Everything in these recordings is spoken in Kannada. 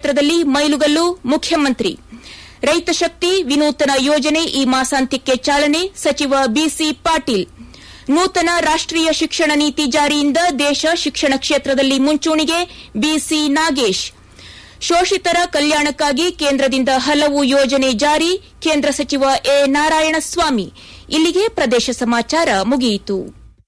ಕ್ಷೇತ್ರದಲ್ಲಿ ಮೈಲುಗಲ್ಲು ಮುಖ್ಯಮಂತ್ರಿ ರೈತ ಶಕ್ತಿ ವಿನೂತನ ಯೋಜನೆ ಈ ಮಾಸಾಂತ್ಯಕ್ಕೆ ಚಾಲನೆ ಸಚಿವ ಬಿಸಿ ಪಾಟೀಲ್ ನೂತನ ರಾಷ್ಟೀಯ ಶಿಕ್ಷಣ ನೀತಿ ಜಾರಿಯಿಂದ ದೇಶ ಶಿಕ್ಷಣ ಕ್ಷೇತ್ರದಲ್ಲಿ ಮುಂಚೂಣಿಗೆ ಬಿಸಿ ನಾಗೇಶ್ ಶೋಷಿತರ ಕಲ್ಯಾಣಕ್ಕಾಗಿ ಕೇಂದ್ರದಿಂದ ಹಲವು ಯೋಜನೆ ಜಾರಿ ಕೇಂದ್ರ ಸಚಿವ ಎ ನಾರಾಯಣಸ್ವಾಮಿ ಇಲ್ಲಿಗೆ ಪ್ರದೇಶ ಸಮಾಚಾರ ಮುಗಿಯಿತು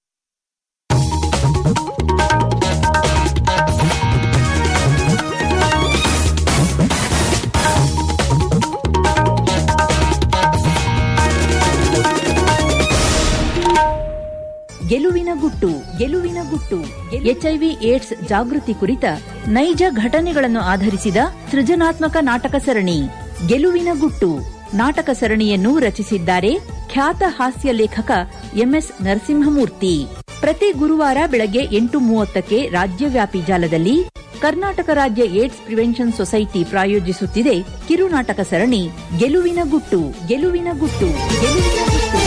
ಗೆಲುವಿನ ಗುಟ್ಟು ಗೆಲುವಿನ ಗುಟ್ಟು ಎಚ್ಐವಿ ಏಡ್ಸ್ ಜಾಗೃತಿ ಕುರಿತ ನೈಜ ಘಟನೆಗಳನ್ನು ಆಧರಿಸಿದ ಸೃಜನಾತ್ಮಕ ನಾಟಕ ಸರಣಿ ಗೆಲುವಿನ ಗುಟ್ಟು ನಾಟಕ ಸರಣಿಯನ್ನು ರಚಿಸಿದ್ದಾರೆ ಖ್ಯಾತ ಹಾಸ್ಯ ಲೇಖಕ ಎಂಎಸ್ ನರಸಿಂಹಮೂರ್ತಿ ಪ್ರತಿ ಗುರುವಾರ ಬೆಳಗ್ಗೆ ಎಂಟು ಮೂವತ್ತಕ್ಕೆ ರಾಜ್ಯವ್ಯಾಪಿ ಜಾಲದಲ್ಲಿ ಕರ್ನಾಟಕ ರಾಜ್ಯ ಏಡ್ಸ್ ಪ್ರಿವೆನ್ಷನ್ ಸೊಸೈಟಿ ಪ್ರಾಯೋಜಿಸುತ್ತಿದೆ ಕಿರುನಾಟಕ ಸರಣಿ ಗೆಲುವಿನ ಗುಟ್ಟು ಗೆಲುವಿನ ಗುಟ್ಟು ಗೆಲುವಿನ ಗುಟ್ಟು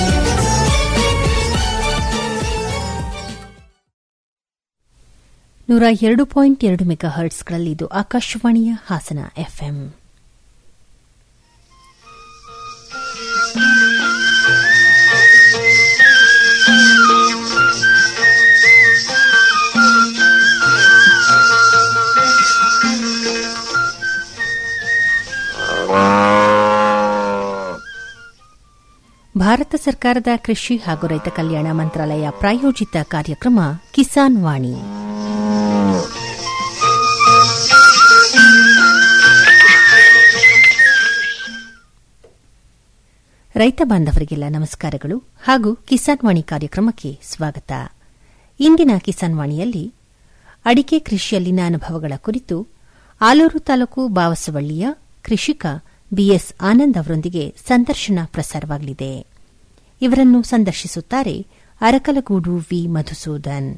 ನೂರ ಎರಡು ಪಾಯಿಂಟ್ ಎರಡು ಮೆಗಾ ಹರ್ಟ್ಸ್ಗಳಲ್ಲಿ ಇದು ಆಕಾಶವಾಣಿಯ ಹಾಸನ ಎಫ್ಎಂ ಭಾರತ ಸರ್ಕಾರದ ಕೃಷಿ ಹಾಗೂ ರೈತ ಕಲ್ಯಾಣ ಮಂತ್ರಾಲಯ ಪ್ರಾಯೋಜಿತ ಕಾರ್ಯಕ್ರಮ ಕಿಸಾನ್ ವಾಣಿ ರೈತ ಬಾಂಧವರಿಗೆಲ್ಲ ನಮಸ್ಕಾರಗಳು ಹಾಗೂ ಕಿಸಾನ್ ವಾಣಿ ಕಾರ್ಯಕ್ರಮಕ್ಕೆ ಸ್ವಾಗತ ಇಂದಿನ ಕಿಸಾನ್ ವಾಣಿಯಲ್ಲಿ ಅಡಿಕೆ ಕೃಷಿಯಲ್ಲಿನ ಅನುಭವಗಳ ಕುರಿತು ಆಲೂರು ತಾಲೂಕು ಬಾವಸವಳ್ಳಿಯ ಕೃಷಿಕ ಬಿಎಸ್ ಆನಂದ್ ಅವರೊಂದಿಗೆ ಸಂದರ್ಶನ ಪ್ರಸಾರವಾಗಲಿದೆ ಇವರನ್ನು ಸಂದರ್ಶಿಸುತ್ತಾರೆ ಅರಕಲಗೂಡು ವಿ ಮಧುಸೂದನ್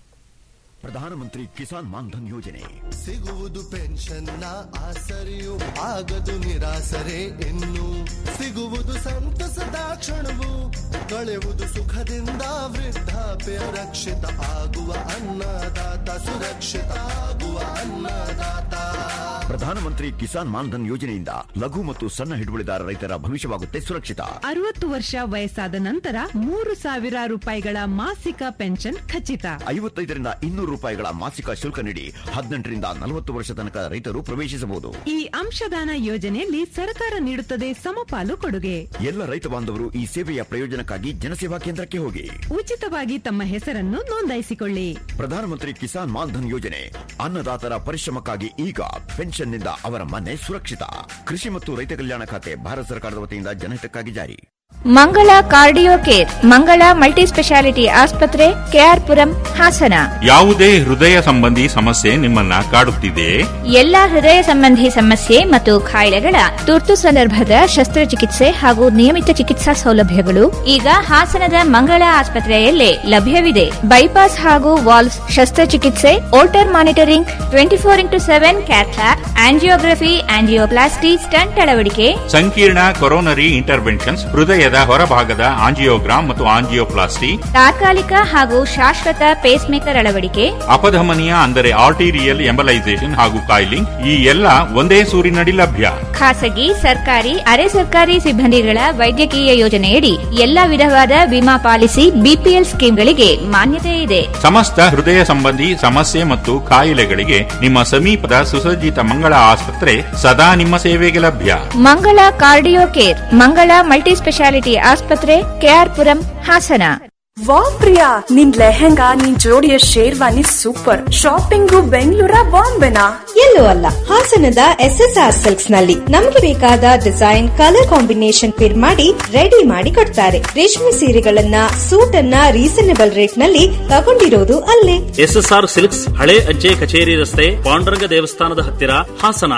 ಪ್ರಧಾನಮಂತ್ರಿ ಕಿಸಾನ್ ಮಾನ್ಧನ್ ಯೋಜನೆ ಸಿಗುವುದು ಪೆನ್ಷನ್ನ ಆಸರೆಯು ಆಗದು ನಿರಾಸರೆ ಇನ್ನು ಸಿಗುವುದು ಸಂತಸದ ಕ್ಷಣವು ಕಳೆವುದು ಸುಖದಿಂದ ವೃದ್ಧಾಪ್ಯ ರಕ್ಷಿತ ಆಗುವ ಅನ್ನದಾತ ಸುರಕ್ಷಿತ ಆಗುವ ಅನ್ನದಾತ ಪ್ರಧಾನಮಂತ್ರಿ ಕಿಸಾನ್ ಮಾನ್ಧನ್ ಯೋಜನೆಯಿಂದ ಲಘು ಮತ್ತು ಸಣ್ಣ ಹಿಡುವಳಿದಾರ ರೈತರ ಭವಿಷ್ಯವಾಗುತ್ತೆ ಸುರಕ್ಷಿತ ಅರವತ್ತು ವರ್ಷ ವಯಸ್ಸಾದ ನಂತರ ಮೂರು ಸಾವಿರ ರೂಪಾಯಿಗಳ ಮಾಸಿಕ ಪೆನ್ಷನ್ ಖಚಿತ ಐವತ್ತೈದರಿಂದ ಇನ್ನೂರು ರೂಪಾಯಿಗಳ ಮಾಸಿಕ ಶುಲ್ಕ ನೀಡಿ ಹದಿನೆಂಟರಿಂದ ನಲವತ್ತು ವರ್ಷ ತನಕ ರೈತರು ಪ್ರವೇಶಿಸಬಹುದು ಈ ಅಂಶದಾನ ಯೋಜನೆಯಲ್ಲಿ ಸರ್ಕಾರ ನೀಡುತ್ತದೆ ಸಮಪಾಲು ಕೊಡುಗೆ ಎಲ್ಲ ರೈತ ಬಾಂಧವರು ಈ ಸೇವೆಯ ಪ್ರಯೋಜನಕ್ಕಾಗಿ ಜನಸೇವಾ ಕೇಂದ್ರಕ್ಕೆ ಹೋಗಿ ಉಚಿತವಾಗಿ ತಮ್ಮ ಹೆಸರನ್ನು ನೋಂದಾಯಿಸಿಕೊಳ್ಳಿ ಪ್ರಧಾನಮಂತ್ರಿ ಕಿಸಾನ್ ಮಾನ್ಧನ್ ಯೋಜನೆ ಅನ್ನದಾತರ ಪರಿಶ್ರಮಕ್ಕಾಗಿ ಈಗ ಪೆನ್ಷನ್ನಿಂದ ಅವರ ಮನೆ ಸುರಕ್ಷಿತ ಕೃಷಿ ಮತ್ತು ರೈತ ಕಲ್ಯಾಣ ಖಾತೆ ಭಾರತ ಸರ್ಕಾರದ ವತಿಯಿಂದ ಜನಹಿತಕ್ಕಾಗಿ ಜಾರಿ Mangala cardio care Mangala multi speciality ಆಸ್ಪತ್ರೆ ಕೆಆರ್ಪುರಂ ಹಾಸನ ಯಾವುದೇ ಹೃದಯ ಸಂಬಂಧಿ ಸಮಸ್ಯೆ ನಿಮ್ಮನ್ನ ಕಾಡುತ್ತಿದೆ ಎಲ್ಲಾ ಹೃದಯ ಸಂಬಂಧಿ ಸಮಸ್ಯೆ ಮತ್ತು ಕಾಯಿಲೆಗಳ ತುರ್ತು ಸಂದರ್ಭದ ಶಸ್ತ್ರಚಿಕಿತ್ಸೆ ಹಾಗೂ ನಿಯಮಿತ ಚಿಕಿತ್ಸಾ ಸೌಲಭ್ಯಗಳು ಈಗ ಹಾಸನದ ಮಂಗಳ ಆಸ್ಪತ್ರೆಯಲ್ಲೇ ಲಭ್ಯವಿದೆ ಬೈಪಾಸ್ ಹಾಗೂ ವಾಲ್ವ್ಸ್ ಶಸ್ತ್ರಚಿಕಿತ್ಸೆ holter monitoring twenty four into seven cath lab angiography angioplasty stent ಅಳವಡಿಕೆ ಸಂಕೀರ್ಣ ಕೊರೋನರಿ ಇಂಟರ್ವೆನ್ಷನ್ಸ್ ಹೃದಯದ ಹೊರಭಾಗದ ಆಂಜಿಯೋಗ್ರಾಮ್ ಮತ್ತು ಆಂಜಿಯೋಪ್ಲಾಸ್ಟಿ ತಾತ್ಕಾಲಿಕ ಹಾಗೂ ಶಾಶ್ವತ ಪೇಸ್ ಮೇಕರ್ ಅಳವಡಿಕೆ ಅಪಧಮನಿಯ ಅಂದರೆ ಆರ್ಟಿರಿಯಲ್ ಎಂಬಲೈಸೇಷನ್ ಹಾಗೂ ಕಾಯಿಲಿಂಗ್ ಈ ಎಲ್ಲ ಒಂದೇ ಸೂರಿನಡಿ ಲಭ್ಯ ಖಾಸಗಿ ಸರ್ಕಾರಿ ಅರೆ ಸರ್ಕಾರಿ ಸಿಬ್ಬಂದಿಗಳ ವೈದ್ಯಕೀಯ ಯೋಜನೆಯಡಿ ಎಲ್ಲಾ ವಿಧವಾದ ವಿಮಾ ಪಾಲಿಸಿ ಬಿಪಿಎಲ್ ಸ್ಕೀಮ್ಗಳಿಗೆ ಮಾನ್ಯತೆ ಇದೆ ಸಮಸ್ತ ಹೃದಯ ಸಂಬಂಧಿ ಸಮಸ್ಯೆ ಮತ್ತು ಕಾಯಿಲೆಗಳಿಗೆ ನಿಮ್ಮ ಸಮೀಪದ ಸುಸಜ್ಜಿತ ಮಂಗಳ ಆಸ್ಪತ್ರೆ ಸದಾ ನಿಮ್ಮ ಸೇವೆಗೆ ಲಭ್ಯ Mangala cardio care Mangala multi speciality ಆಸ್ಪತ್ರೆ ಕೆಆರ್ಪುರಂ ಹಾಸನ ವಾ ಪ್ರಿಯಾ ನಿನ್ ಲೆಹೆಂಗಾ ನಿನ್ ಜೋಡಿಯ ಶೇರ್ವಾನಿ ಸೂಪರ್ ಶಾಪಿಂಗು ಬೆಂಗಳೂರ ಬಾಂಬೆನಾ ಎಲ್ಲೂ ಅಲ್ಲ ಹಾಸನದ ಎಸ್ ಎಸ್ ಆರ್ ಸಿಲ್ಕ್ಸ್ ನಲ್ಲಿ ನಮಗೆ ಬೇಕಾದ ಡಿಸೈನ್ ಕಲರ್ ಕಾಂಬಿನೇಷನ್ ಪಿರ್ ಮಾಡಿ ರೆಡಿ ಮಾಡಿ ಕೊಡ್ತಾರೆ ರೇಷ್ಮೆ ಸೀರೆಗಳನ್ನ ಸೂಟ್ ಅನ್ನ ರೀಸನೇಬಲ್ ರೇಟ್ ನಲ್ಲಿ ತಗೊಂಡಿರೋದು ಅಲ್ಲೇ ಎಸ್ಎಸ್ಆರ್ ಸಿಲ್ಕ್ಸ್ ಹಳೆ ಅಜ್ಜೆ ಕಚೇರಿ ರಸ್ತೆ ಪಾಂಡುರಂಗ ದೇವಸ್ಥಾನದ ಹತ್ತಿರ ಹಾಸನ